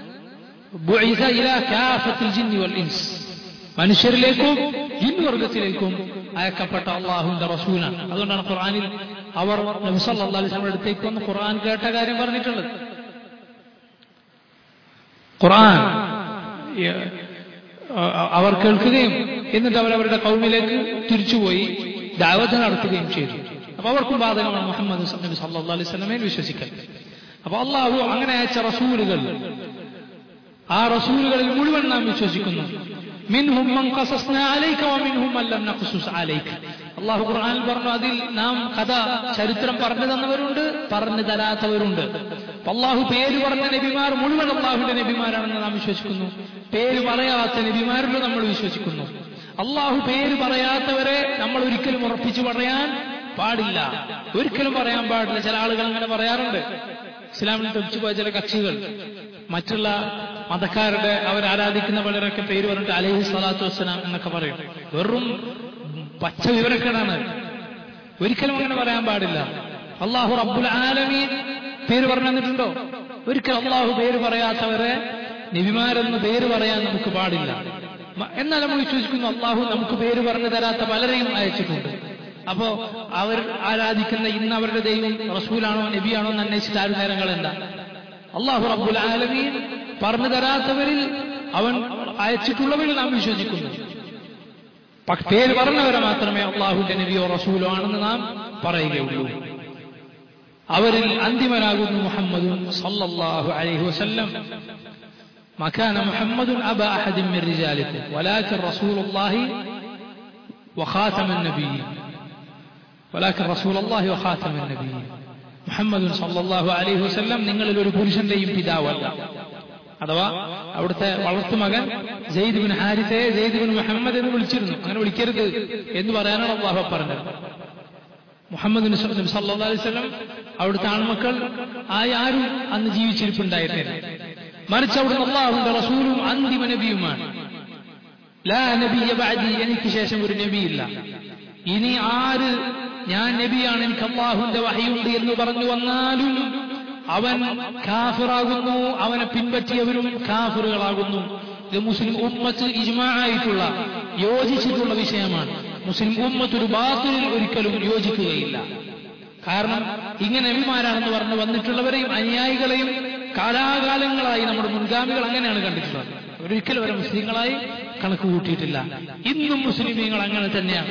ബുഇസ ഇലാ കാഫത്തിൽ ജിന്നി വൽ ഇൻസ് മനുഷ്യരിലേക്കും ജിൻവർഗത്തിലേക്കും അയക്കപ്പെട്ട അള്ളാഹുവിന്റെ റസൂലാണ് അതുകൊണ്ടാണ് ഖുർആനിൽ അവർ നബി സല്ലല്ലാഹു അലൈഹി വസല്ലം അടുത്തേക്ക് വന്ന് ഖുർആൻ കേട്ട കാര്യം പറഞ്ഞിട്ടുള്ളത് ഖുർആൻ അവർ കേൾക്കുകയും എന്നിട്ട് അവരവരുടെ കൗമിലേക്ക് തിരിച്ചുപോയി ദാവത്ത് നടത്തുകയും ചെയ്തു അപ്പൊ അവർക്കും ബാധകമാണ് മുഹമ്മദ് നബി സല്ലല്ലാഹു അലൈഹി വസല്ലമയിൽ വിശ്വസിക്കൽ അപ്പൊ അള്ളാഹു അങ്ങനെ അയച്ച റസൂലുകൾ ആ റസൂലുകളിൽ മുഴുവൻ നാം വിശ്വസിക്കുന്നു മിൻഹും മൻ ഖസസ്നാ അലൈക വമിൻഹും മൻ ലം നഖ്സുസ് അലൈക അല്ലാഹു ഖുർആനിൽ പറഞ്ഞു അതിൽ നാം കഥ ചരിത്രം പറഞ്ഞു തന്നവരുണ്ട് പറഞ്ഞു തരാത്തവരുണ്ട് അള്ളാഹു പേര് പറഞ്ഞ നബിമാർ മുഴുവൻ അള്ളാഹുവിന്റെ നബിമാരാണെന്ന് നാം വിശ്വസിക്കുന്നു പേര് പറയാത്ത നബിമാരിലും നമ്മൾ വിശ്വസിക്കുന്നു അള്ളാഹു പേര് പറയാത്തവരെ നമ്മൾ ഒരിക്കലും ഉറപ്പിച്ചു പറയാൻ പാടില്ല ഒരിക്കലും പറയാൻ പാടില്ല ചില ആളുകൾ അങ്ങനെ പറയാറുണ്ട് ഇസ്ലാമിൽ തെളിച്ചു പോയ ചില കക്ഷികൾ മറ്റുള്ള മതക്കാരുടെ അവർ ആരാധിക്കുന്ന പലരൊക്കെ പേര് പറഞ്ഞിട്ട് അലൈഹി സ്വലാത്തു വസ്സലാം എന്നൊക്കെ പറയും വെറും പച്ച വിവരക്കേടാണ് ഒരിക്കലും അങ്ങനെ പറയാൻ പാടില്ല അള്ളാഹു റബ്ബുൽ ആലമീൻ പേര് പറഞ്ഞു തന്നിട്ടുണ്ടോ ഒരിക്കലും അള്ളാഹു പേര് പറയാത്തവരെ നബിമാരെന്ന് പേര് പറയാൻ നമുക്ക് പാടില്ല മ- എന്നാൽ നമ്മൾ വിശ്വസിക്കുന്നു അള്ളാഹു നമുക്ക് പേര് പറഞ്ഞു തരാത്ത പലരെയും അയച്ചിട്ടുണ്ട് അപ്പോ അവർ ആരാധിക്കുന്ന ഇന്ന് അവരുടെ ദൈവം റസൂലാണോ നബിയാണോ എന്ന് അന്വേഷിച്ചിട്ട് ആരും നേരങ്ങൾ എന്താ അള്ളാഹു റബ്ബുൽ ആലമീൻ പറഞ്ഞു തരാത്തവരിൽ അവൻ അയച്ചിട്ടുള്ളവരിൽ നാം വിശ്വസിക്കുന്നു പക്ഷെ പേര് പറഞ്ഞവരെ മാത്രമേ അള്ളാഹുവിന്റെ നബിയോ റസൂലോ ആണെന്ന് നാം പറയുകയുള്ളൂ അവരിൽ അന്തിമനാകുന്നു മുഹമ്മദ് സല്ലല്ലാഹു അലൈഹി വസല്ലം ما كان محمد أبا أحد من رجالكم ولكن رسول الله وخاتم النبيين ولكن رسول الله وخاتم النبيين محمد صلى الله عليه وسلم നിങ്ങളിൽ ഒരു പുരുഷന്റെയും പിതാവല്ല അഥവാ അവിടുത്തെ വളർത്തുമകൻ ജയ്ദ് ബിൻ ഹാരിസയെ ജയ്ദ് ബിൻ മുഹമ്മദ് എന്ന് വിളിച്ചിരുന്നു അങ്ങനെ വിളിക്കരുത് എന്ന് പറയാനാണ് അള്ളാഹു പറഞ്ഞത് മുഹമ്മദ് നബി സല്ലല്ലാഹു അലൈഹി വസല്ലം അവിടുത്തെ ആൺമക്കൾ ആയി ആരും അന്ന് ജീവിച്ചിരിപ്പുണ്ടായിരുന്നില്ല മറിച്ച് അവിടുന്ന് അള്ളാഹുന്റെ റസൂലും അന്തിമ നബിയുമാണ് ലാ നബിയ ബഅദി എനിക്ക് ശേഷം ഒരു നബിയില്ല ഇനി ആര് ഞാൻ നബിയാണ് എനിക്ക് അള്ളാഹുന്റെ വഹയുണ്ട് എന്ന് പറഞ്ഞു വന്നാലും അവൻ കാഫിറാകുന്നു അവനെ പിൻപറ്റിയവരും കാഫിറുകളാകുന്നു ഇത് മുസ്ലിം ഉമ്മത്ത് ഇജ്മായിട്ടുള്ള യോജിച്ചിട്ടുള്ള വിഷയമാണ് മുസ്ലിം ഉമ്മത്ത് ഒരു ബാത്തിലിൽ ഒരിക്കലും യോജിക്കുകയില്ല കാരണം ഇങ്ങനെ നബിമാരാണെന്ന് പറഞ്ഞ് വന്നിട്ടുള്ളവരെയും അനുയായികളെയും കാലാകാലങ്ങളായി നമ്മുടെ മുൻഗാമികൾ അങ്ങനെയാണ് കണ്ടിട്ടുള്ളത് ഒരിക്കലും അവരെ മുസ്ലിങ്ങളായി കണക്ക് കൂട്ടിയിട്ടില്ല ഇന്നും മുസ്ലിമീങ്ങൾ അങ്ങനെ തന്നെയാണ്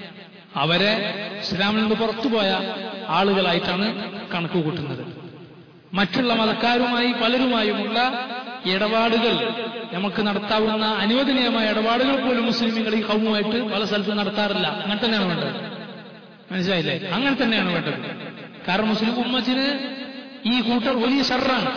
അവരെ ഇസ്ലാമിൽ നിന്ന് പുറത്തുപോയ ആളുകളായിട്ടാണ് കണക്ക് കൂട്ടുന്നത് മറ്റുള്ള മതക്കാരുമായി പലരുമായുമുള്ള ഇടപാടുകൾ നമുക്ക് നടത്താവുന്ന അനുവദനീയമായ ഇടപാടുകൾ പോലും മുസ്ലിമുകൾ ഈ കൗമുമായിട്ട് പല സ്ഥലത്തും നടത്താറില്ല അങ്ങനെ തന്നെയാണ് വേണ്ടത് മനസ്സിലായില്ലേ അങ്ങനെ തന്നെയാണ് വേണ്ടത് കാരണം മുസ്ലിം ഉമ്മത്തിന് ഈ കൂട്ടർ വലിയ ഷർറാണ്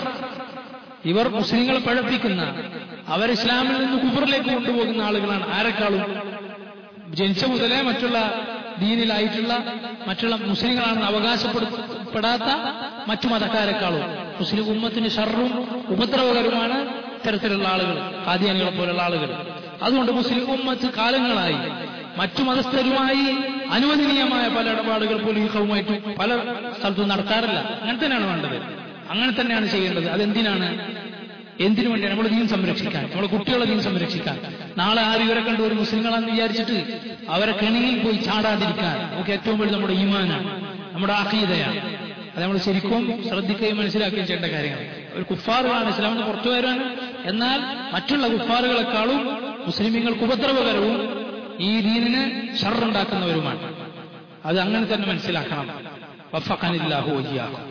ഇവർ മുസ്ലിങ്ങളെ പഴപ്പിക്കുന്ന അവർ ഇസ്ലാമിൽ നിന്ന് കുബറിലേക്ക് കൊണ്ടുപോകുന്ന ആളുകളാണ് ആരെക്കാളും ജനിച്ച മുതലേ മറ്റുള്ള ദീനിലായിട്ടുള്ള മറ്റുള്ള മുസ്ലിങ്ങളാണെന്ന് അവകാശപ്പെടാത്ത മറ്റു മതക്കാരെക്കാളും മുസ്ലിം ഉമ്മത്തിന് ഷർറും ഉപദ്രവകരമാണ് ഇത്തരത്തിലുള്ള ആളുകൾ കാദിയാനികളെ പോലുള്ള ആളുകൾ അതുകൊണ്ട് മുസ്ലിം ഉമ്മത്ത് കാലങ്ങളായി മറ്റു മതസ്ഥരുമായി അനുവദനീയമായ പല ഇടപാടുകൾ പോലും ഈ കവുമായിട്ട് പല സ്ഥലത്തും നടത്താറില്ല അങ്ങനെ തന്നെയാണ് വേണ്ടത് അങ്ങനെ തന്നെയാണ് ചെയ്യേണ്ടത് അതെന്തിനാണ് എന്തിനു വേണ്ടിയാണ് നമ്മുടെ ദീൻ സംരക്ഷിക്കാൻ നമ്മുടെ കുട്ടികളെ ദീൻ സംരക്ഷിക്കാൻ നാളെ ആരും ഇവരെ കണ്ട് ഒരു മുസ്ലിങ്ങളാന്ന് വിചാരിച്ചിട്ട് അവരെ കെണിയിൽ പോയി ചാടാതിരിക്കാൻ നമുക്ക് ഏറ്റവും വലുത് നമ്മുടെ ഈമാനാണ് നമ്മുടെ അഖീദയാണ് അത് നമ്മൾ ശരിക്കും ശ്രദ്ധിക്കുകയും മനസ്സിലാക്കുകയും ചെയ്യേണ്ട കാര്യങ്ങൾ ഒരു കുഫാറുകളാണ് ഇസ്ലാമിന് പുറത്തു വരാണ് എന്നാൽ മറ്റുള്ള കുഫാറുകളെക്കാളും മുസ്ലിമീങ്ങൾക്ക് ഉപദ്രവകരവും ഈ ദീനിന് ഷറുണ്ടാക്കുന്നവരുമാണ് അത് അങ്ങനെ തന്നെ മനസ്സിലാക്കണം വഫഖനില്ലാഹു വയ്യാക്കും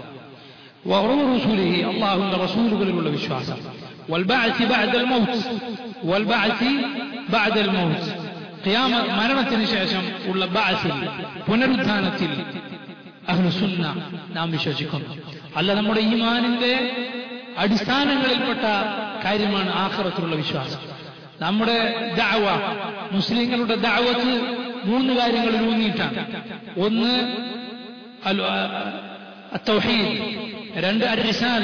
ورسله الله റസൂലുകളിലുള്ള വിശ്വാസം والبعث بعد الموت والبعث بعد الموت ഖിയാമ മരണത്തിന് ശേഷം ഉള്ള ബാസിൽ പുനരുദ്ധാനത്തിൽ അഹ്ലുസുന്ന നാം വിശ്വസിക്കുന്നു അല്ല നമ്മുടെ ഈമാനിന്റെ അടിസ്ഥാനങ്ങളിൽപ്പെട്ട കാര്യമാണ് ആഖിറത്തിലുള്ള വിശ്വാസം നമ്മുടെ ദഅവ മുസ്ലിങ്ങളുടെ ദഅവത്ത് മൂന്ന് കാര്യങ്ങളിൽ ഊന്നിയിട്ടാണ് ഒന്ന് അൽ التوحيد രണ്ട് الرسالة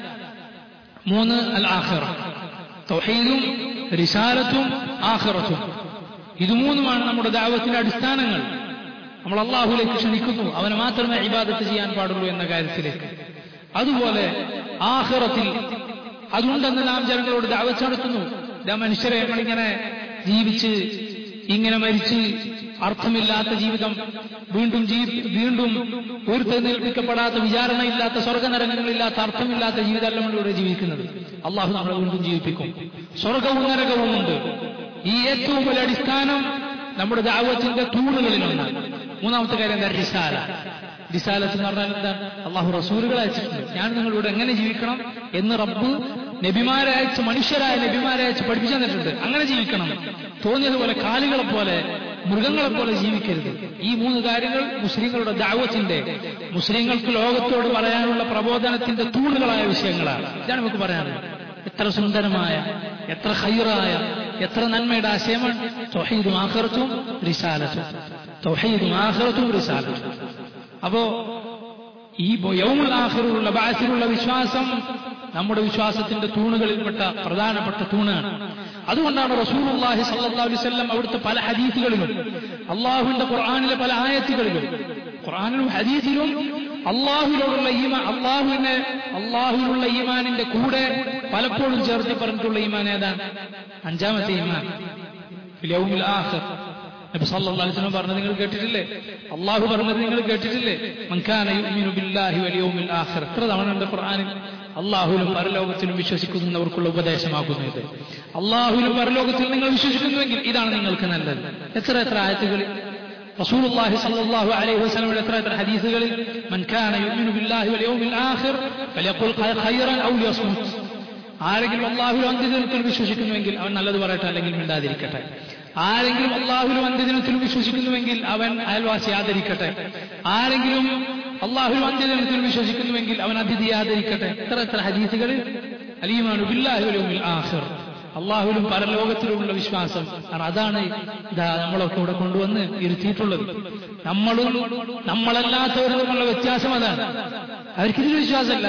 മൂന്ന് അൽ ആഖിറ തൗഹീദും റിസാലത്തും ആഖിറത്തും ഇത് മൂന്നുമാണ് നമ്മുടെ ദാവത്തിന്റെ അടിസ്ഥാനങ്ങൾ നമ്മൾ അള്ളാഹുലേക്ക് ക്ഷണിക്കുന്നു അവനെ മാത്രമേ ഇബാദത്ത് ചെയ്യാൻ പാടുള്ളൂ എന്ന കാര്യത്തിലേക്ക് അതുപോലെ ആഖിറത്തിൽ അതുണ്ടെന്ന് നാം ജനങ്ങളോട് ദാവത്ത് നടത്തുന്നു ഇതാ മനുഷ്യരെ നമ്മളിങ്ങനെ ജീവിച്ച് ഇങ്ങനെ മരിച്ച് അർത്ഥമില്ലാത്ത ജീവിതം വീണ്ടും വീണ്ടും ഉയർത്തെഴുന്നേൽപ്പിക്കപ്പെടാത്ത വിചാരണയില്ലാത്ത സ്വർഗനരകങ്ങളില്ലാത്ത അർത്ഥമില്ലാത്ത ജീവിതമല്ല നമ്മളിവിടെ ജീവിക്കുന്നത് അള്ളാഹു നമ്മളെ വീണ്ടും ജീവിപ്പിക്കും സ്വർഗവും നരകവുമുണ്ട് ഈ ഏറ്റവും വലിയ അടിസ്ഥാനം നമ്മുടെ ദാവത്തിന്റെ തൂണുകളിലൊന്നാണ് മൂന്നാമത്തെ കാര്യം എന്താ റിസാല റിസാലത്ത് എന്ന് പറഞ്ഞാൽ എന്താ അള്ളാഹു റസൂലുകൾ അയച്ചിട്ടുണ്ട് ഞാൻ നിങ്ങളോട് എങ്ങനെ ജീവിക്കണം എന്ന് റബ്ബ് നബിമാരെ അയച്ച് മനുഷ്യരായ നബിമാരെ അയച്ച് പഠിപ്പിച്ചു തന്നിട്ടുണ്ട് അങ്ങനെ ജീവിക്കണം തോന്നിയതുപോലെ കാലുകളെ പോലെ മൃഗങ്ങളെ പോലെ ജീവിക്കരുത് ഈ മൂന്ന് കാര്യങ്ങൾ മുസ്ലിങ്ങളുടെ ദാവത്തിന്റെ മുസ്ലിങ്ങൾക്ക് ലോകത്തോട് പറയാനുള്ള പ്രബോധനത്തിന്റെ തൂണുകളായ വിഷയങ്ങളാണ് ഇതാണ് നമുക്ക് പറയാനുള്ളത് എത്ര സുന്ദരമായ എത്ര ഹൈറായ എത്ര നന്മയുടെ ആശയമാണ് തൊഹീദും ആഹ്റത്തും റിസാലത്തും തൊഹീദും ആഹ്റത്തും റിസാലത്തും അപ്പോ ഈ യൗമുൽ ആഖിറുള്ള ബാസിലുള്ള വിശ്വാസം നമ്മുടെ വിശ്വാസത്തിന്റെ തൂണുകളിൽപ്പെട്ട പ്രധാനപ്പെട്ട തൂണാണ് അതുകൊണ്ടാണ് റസൂലുള്ളാഹി സ്വല്ലല്ലാഹു അലൈഹി വസല്ലം അവിടുത്തെ പല ഹദീസുകളിലും അള്ളാഹുവിന്റെ ഖുർആനിലെ പല ആയത്തുകളിലും ഖുർആനിലും ഹദീസിലും അള്ളാഹുവിനോടുള്ള ഈമാ അള്ളാഹുവിനെ അള്ളാഹുവിനുള്ള ഈമാനിന്റെ കൂടെ പലപ്പോഴും ചേർത്ത് പറഞ്ഞിട്ടുള്ള ഈമാൻ ഏതാണ് അഞ്ചാമത്തെ ഈമാൻ യൗമിൽ ആഖിർ നബി സല്ലല്ലാഹു അലൈഹി വസല്ലം പറഞ്ഞത് നിങ്ങൾ കേട്ടിട്ടില്ലേ അള്ളാഹു പറഞ്ഞത് നിങ്ങൾ കേട്ടിട്ടില്ലേ മൻകാന യുഅ്മിനു ബില്ലാഹി വൽ യൗമിൽ ആഖിർ എത്ര തവണ ഉണ്ട് ഖുർആനിൽ അള്ളാഹുവിലും പരലോകത്തിലും വിശ്വസിക്കുന്നവർക്കുള്ള ഉപദേശമാകുന്നു ഇത് അള്ളാഹുവിലും പരലോകത്തിൽ നിങ്ങൾ വിശ്വസിക്കുന്നുവെങ്കിൽ ഇതാണ് നിങ്ങൾക്ക് നല്ലത് എത്ര എത്ര ആയത്തുകളിൽ റസൂലുള്ളാഹി സ്വല്ലല്ലാഹു അലൈഹി വസല്ലം എത്ര എത്ര ഹദീസുകളിൽ മൻ കാന യുഅ്മിനു ബില്ലാഹി വൽ യൗമിൽ ആഖിർ ഫലയഖുൽ ഖൈറൻ ഔ ലിയസ്മുത് ആരെങ്കിലും അള്ളാഹുലും അന്ത്യദിനത്തിൽ വിശ്വസിക്കുന്നുവെങ്കിൽ അവൻ നല്ലത് പറയട്ടെ അല്ലെങ്കിൽ മിണ്ടാതിരിക്കട്ടെ ആരെങ്കിലും അള്ളാഹുലും അന്ത്യദിനത്തിൽ വിശ്വസിക്കുന്നുവെങ്കിൽ അവൻ അയൽവാസി ആദരിക്കട്ടെ ആരെങ്കിലും അള്ളാഹുലും അന്ത്യദിനത്തിൽ വിശ്വസിക്കുന്നുവെങ്കിൽ അവൻ അതിഥി ആദരിക്കട്ടെ എത്ര എത്ര ഹദീസുകളിൽ അലീമാനു ബില്ലാഹി വൽ യൗമിൽ ആഖിർ അള്ളാഹുലും പരലോകത്തിലുമുള്ള വിശ്വാസം കാരണം അതാണ് ഇതാ നമ്മളൊക്കെ ഇവിടെ കൊണ്ടുവന്ന് ഇരുത്തിയിട്ടുള്ളത് നമ്മളും നമ്മളല്ലാത്തവരും തമ്മിലുള്ള വ്യത്യാസം അതാണ് അവർക്കിതിൽ വിശ്വാസമല്ല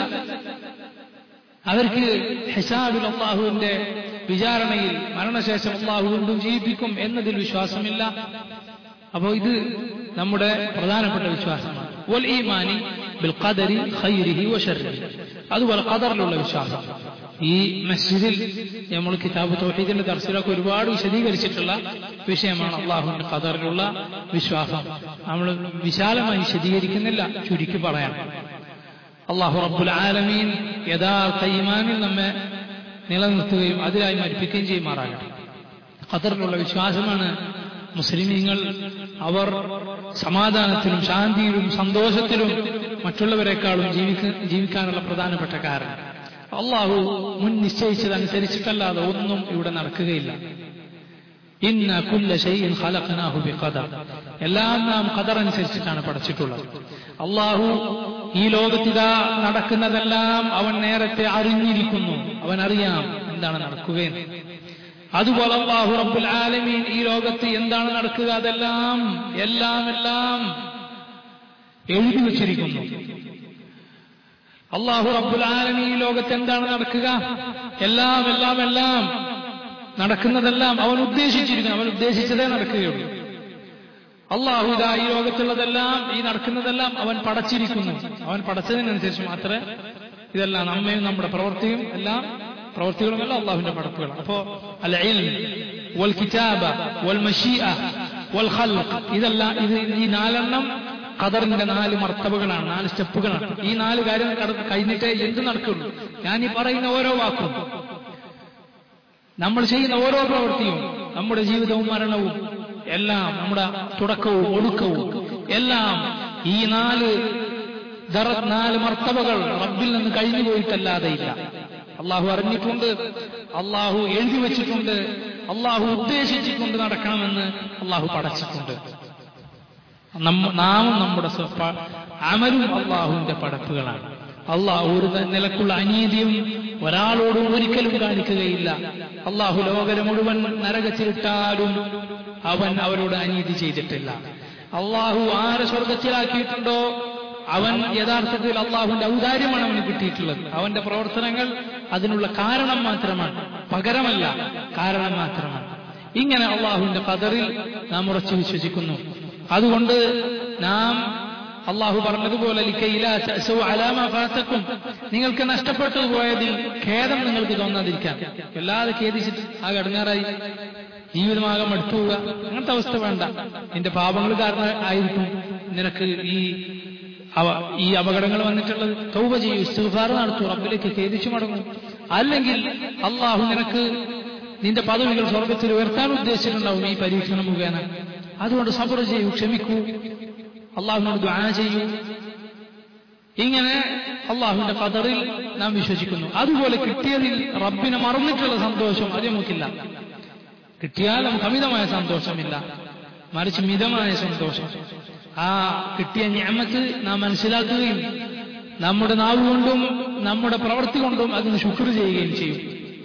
അവർക്ക് ഹിസാബിൽ അള്ളാഹുവിന്റെ വിചാരണയിൽ മരണശേഷം അള്ളാഹു വീണ്ടും ജീവിപ്പിക്കും എന്നതിൽ വിശ്വാസമില്ല അപ്പോൾ ഇത് നമ്മുടെ പ്രധാനപ്പെട്ട വിശ്വാസമാണ് വൽ ഈമാനി ബിൽ ഖദരി ഖൈരിഹി വശർരിഹി അതുപോലെ ഖദറിലുള്ള വിശ്വാസം ഈ മസ്ജിദിൽ നമ്മൾ കിതാബ് തൗഹീദിന്റെ ദർശനമൊക്കെ ഒരുപാട് വിശദീകരിച്ചിട്ടുള്ള വിഷയമാണ് അള്ളാഹുവിന്റെ ഖദറിലുള്ള വിശ്വാസം നമ്മൾ വിശാലമായി വിശദീകരിക്കുന്നില്ല ചുരുക്കി പറയാം അള്ളാഹു റബ്ബുൽ ആലമീൻ യഥാർത്ഥ ഈമാനിൽ നമ്മെ നിലനിർത്തുകയും അതിലായി മരിപ്പിക്കുകയും ചെയ്യുമാറാകട്ടെ ഖദറിലുള്ള വിശ്വാസമാണ് മുസ്ലിമീങ്ങൾ അവർ സമാധാനത്തിലും ശാന്തിയിലും സന്തോഷത്തിലും മറ്റുള്ളവരെക്കാളും ജീവിക്ക ജീവിക്കാനുള്ള പ്രധാനപ്പെട്ട കാരണം അള്ളാഹു മുൻ നിശ്ചയിച്ചതനുസരിച്ചിട്ടല്ലാതെ ഒന്നും ഇവിടെ നടക്കുകയില്ല ഇന്ന കുല്ല ഷൈഇൻ ഖലഖനാഹു ബിഖദർ എല്ലാം നാം ഖദർ അനുസരിച്ചിട്ടാണ് പഠിച്ചിട്ടുള്ളത് അള്ളാഹു ഈ ലോകത്തിതാ നടക്കുന്നതെല്ലാം അവൻ നേരത്തെ അറിഞ്ഞിരിക്കുന്നു അവൻ അറിയാം എന്താണ് നടക്കുകയെന്ന് അതുപോലെ അള്ളാഹു റബ്ബുൽ ആലമീൻ ഈ ലോകത്ത് എന്താണ് നടക്കുക അതെല്ലാം എല്ലാം എല്ലാം എഴുതി വച്ചിരിക്കുന്നു അള്ളാഹു റബ്ബുൽ ആലമീൻ ഈ ലോകത്ത് എന്താണ് നടക്കുക എല്ലാം എല്ലാം എല്ലാം നടക്കുന്നതെല്ലാം അവൻ ഉദ്ദേശിച്ചിരിക്കുന്നു അവൻ ഉദ്ദേശിച്ചതേ നടക്കുകയുള്ളൂ അള്ളാഹു ഇതാ ഈ ലോകത്തുള്ളതെല്ലാം ഈ നടക്കുന്നതെല്ലാം അവൻ പടച്ചിരിക്കുന്നു അവൻ പടച്ചതിനനുസരിച്ച് മാത്രമേ ഇതെല്ലാം നമ്മയും നമ്മുടെ പ്രവൃത്തിയും എല്ലാം പ്രവൃത്തികളുമല്ല അള്ളാഹുവിന്റെ പടപ്പുകൾ അപ്പോ അൽ വൽ കിതാബ വൽ മഷീഅ വൽ ഖൽഖ് ഇതെല്ലാം ഇത് ഈ നാലെണ്ണം ഖദറിന്റെ നാല് മർത്തബകളാണ് നാല് സ്റ്റെപ്പുകളാണ് ഈ നാല് കാര്യം കട- കഴിഞ്ഞിട്ടേ എന്ത് നടക്കുള്ളൂ ഞാൻ ഈ പറയുന്ന ഓരോ വാക്കും നമ്മൾ ചെയ്യുന്ന ഓരോ പ്രവൃത്തിയും നമ്മുടെ ജീവിതവും മരണവും എല്ലാം നമ്മുടെ തുടക്കവും ഒടുക്കവും എല്ലാം ഈ നാല് ദറ- നാല് മർത്തബകൾ റബ്ബിൽ നിന്ന് കഴിഞ്ഞു പോയിട്ടല്ലാതെ ഇല്ല അള്ളാഹു അറിഞ്ഞിട്ടുണ്ട് അള്ളാഹു എഴുതി വെച്ചിട്ടുണ്ട് അള്ളാഹു ഉദ്ദേശിച്ചിട്ടുണ്ട് നടക്കണമെന്ന് അള്ളാഹു പടച്ചിട്ടുണ്ട് നമ്മ- നാമും നമ്മുടെ സ്വ- അമലും അള്ളാഹുവിന്റെ പടപ്പുകളാണ് അള്ളാഹു ഒരു നിലക്കുള്ള അനീതിയും ഒരാളോടും ഒരിക്കലും കാണിക്കുകയില്ല അള്ളാഹു ലോകരെ മുഴുവൻ നരകത്തിലിട്ടാലും അവൻ അവരോട് അനീതി ചെയ്തിട്ടില്ല അള്ളാഹു ആരെ സ്വർഗത്തിലാക്കിയിട്ടുണ്ടോ അവൻ യഥാർത്ഥത്തിൽ അള്ളാഹുവിന്റെ ഔദാര്യമാണ് അവന് കിട്ടിയിട്ടുള്ളത് അവന്റെ പ്രവർത്തനങ്ങൾ അതിനുള്ള കാരണം മാത്രമാണ് പകരമല്ല കാരണം മാത്രമാണ് ഇങ്ങനെ അള്ളാഹുവിന്റെ കതറിൽ നാം ഉറച്ചു വിശ്വസിക്കുന്നു അതുകൊണ്ട് നാം അള്ളാഹു പറഞ്ഞതുപോലെ "ലിക്കൈലാ തഅസൗ അലാ മാ ഫാതക്കും." നിങ്ങൾക്ക് നഷ്ടപ്പെട്ടു പോയതിൽ ഖേദം നിങ്ങൾക്ക് തോന്നാതിരിക്കാൻ വല്ലാതെ ഖേദിച്ചിട്ട് ആ കടങ്ങാറായി ജീവിതമാകെ മടുത്തു പോവുക അങ്ങനത്തെ അവസ്ഥ വേണ്ട നിന്റെ പാപങ്ങൾ കാരണം ആയിരിക്കും നിനക്ക് ഈ അവ- ഈ അപകടങ്ങൾ വന്നിട്ടുള്ളത് തൗബ ചെയ്യൂ ഇസ്തിഗ്ഫാർ നടത്തൂ റബ്ബിലേക്ക് ഖേദിച്ചു മടങ്ങും അല്ലെങ്കിൽ അള്ളാഹു നിനക്ക് നിന്റെ പദവികൾ സ്വർഗത്തിൽ ഉയർത്താൻ ഉദ്ദേശിച്ചിട്ടുണ്ടാവും ഈ പരീക്ഷണം മുഖേന അതുകൊണ്ട് സബർ ചെയ്യൂ ക്ഷമിക്കൂ അള്ളാഹുവിനോട് ദ്വാ ചെയ്യൂ ഇങ്ങനെ അള്ളാഹുവിന്റെ കതറിൽ നാം വിശ്വസിക്കുന്നു അതുപോലെ കിട്ടിയതിൽ റബ്ബിനെ മറന്നിട്ടുള്ള സന്തോഷം അത് നമുക്കില്ല കിട്ടിയാൽ നമുക്ക് അമിതമായ സന്തോഷമില്ല മറിച്ച് മിതമായ സന്തോഷം ആ കിട്ടിയ ഞാമത്ത് നാം മനസ്സിലാക്കുകയും നമ്മുടെ നാവ് കൊണ്ടും നമ്മുടെ പ്രവൃത്തി കൊണ്ടും അതിന് ശുക്ർ ചെയ്യുകയും ചെയ്യും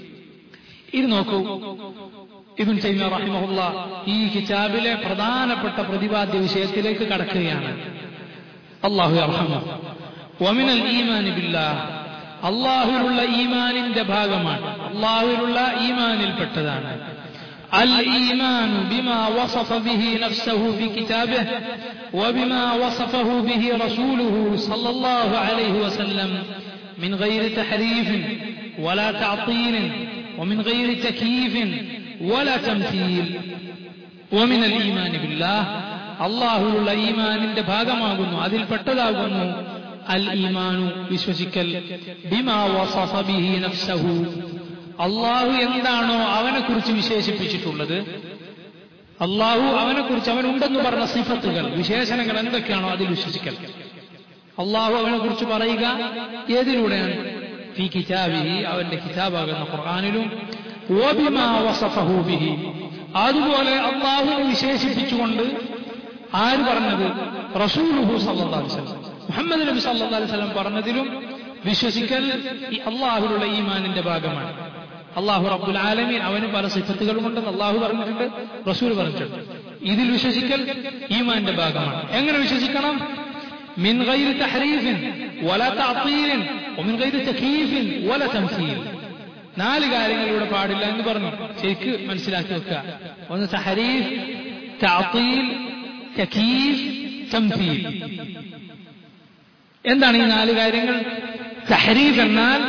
ഇത് നോക്കൂ ഇബിൻ തൈമ റഹിമഹുല്ല ഈ കിതാബിലെ പ്രധാനപ്പെട്ട പ്രതിപാദ്യ വിഷയത്തിലേക്ക് കടക്കുകയാണ് അള്ളാഹു അർഹമ വമിനൽ ഈമാനി ബില്ലാഹ് അള്ളാഹുവിലുള്ള ഈമാനിന്റെ ഭാഗമാണ് അള്ളാഹുവിലുള്ള ഈമാനിൽപ്പെട്ടതാണ് الإيمان بما وصف به نفسه في كتابه وبما وصفه به رسوله صلى الله عليه وسلم من غير تحريف ولا تعطيل ومن غير تكييف ولا تمثيل ഓമിനൽ ഈമാനി ബില്ലാഹ് അള്ളാഹുലുള്ള ഈമാനിന്റെ ഭാഗമാകുന്നു അതിൽ പെട്ടതാകുന്നു അൽ ഈമാനു വിശ്വസിക്കൽ ബിമാ വസഫ ബിഹി നഫ്സഹു അള്ളാഹു എന്താണോ അവനെ കുറിച്ച് വിശേഷിപ്പിച്ചിട്ടുള്ളത് അള്ളാഹു അവനെ കുറിച്ച് അവനുണ്ടെന്ന് പറഞ്ഞ സിഫത്തുകൾ വിശേഷണങ്ങൾ എന്തൊക്കെയാണോ അതിൽ വിശ്വസിക്കൽ അള്ളാഹു അവനെ കുറിച്ച് പറയുക ഏതിലൂടെയാണ് ഫി കിതാബിഹി അവന്റെ കിതാബാകുന്ന ഖുർആാനിലും ഓബിമാ വസഫഹു ബിഹി അതുപോലെ അള്ളാഹുവിനെ വിശേഷിപ്പിച്ചുകൊണ്ട് ആര് പറഞ്ഞത് റസൂലുഹു സല്ലല്ലാഹു അലൈഹി വസല്ലം മുഹമ്മദ് നബി സല്ലല്ലാഹു അലൈഹി വസല്ലം പറഞ്ഞതിലും വിശ്വസിക്കൽ ഈ അള്ളാഹുലുള്ള ഈമാനിന്റെ ഭാഗമാണ് അള്ളാഹു റബ്ബുൽ ആലമീൻ അവന് പല സിഫത്തുകളുമുണ്ടെന്ന് അള്ളാഹു പറഞ്ഞിട്ടുണ്ട് റസൂൽ പറഞ്ഞിട്ടുണ്ട് ഇതിൽ വിശ്വസിക്കൽ ഈമാന്റെ ഭാഗമാണ് എങ്ങനെ വിശ്വസിക്കണം من غير تحريف ولا تعطيل ومن غير تكييف ولا تمثيل നാല് കാര്യങ്ങൾ ഇവിടെ പാടില്ല എന്ന് പറഞ്ഞു ശരിക്ക് മനസ്സിലാക്കി വെക്കുക ഒന്ന് തഹരീഫ് താത്തീൽ തക്കീഫ് തംതീൽ എന്താണ് ഈ നാല് കാര്യങ്ങൾ തഹരീഫ് എന്നാൽ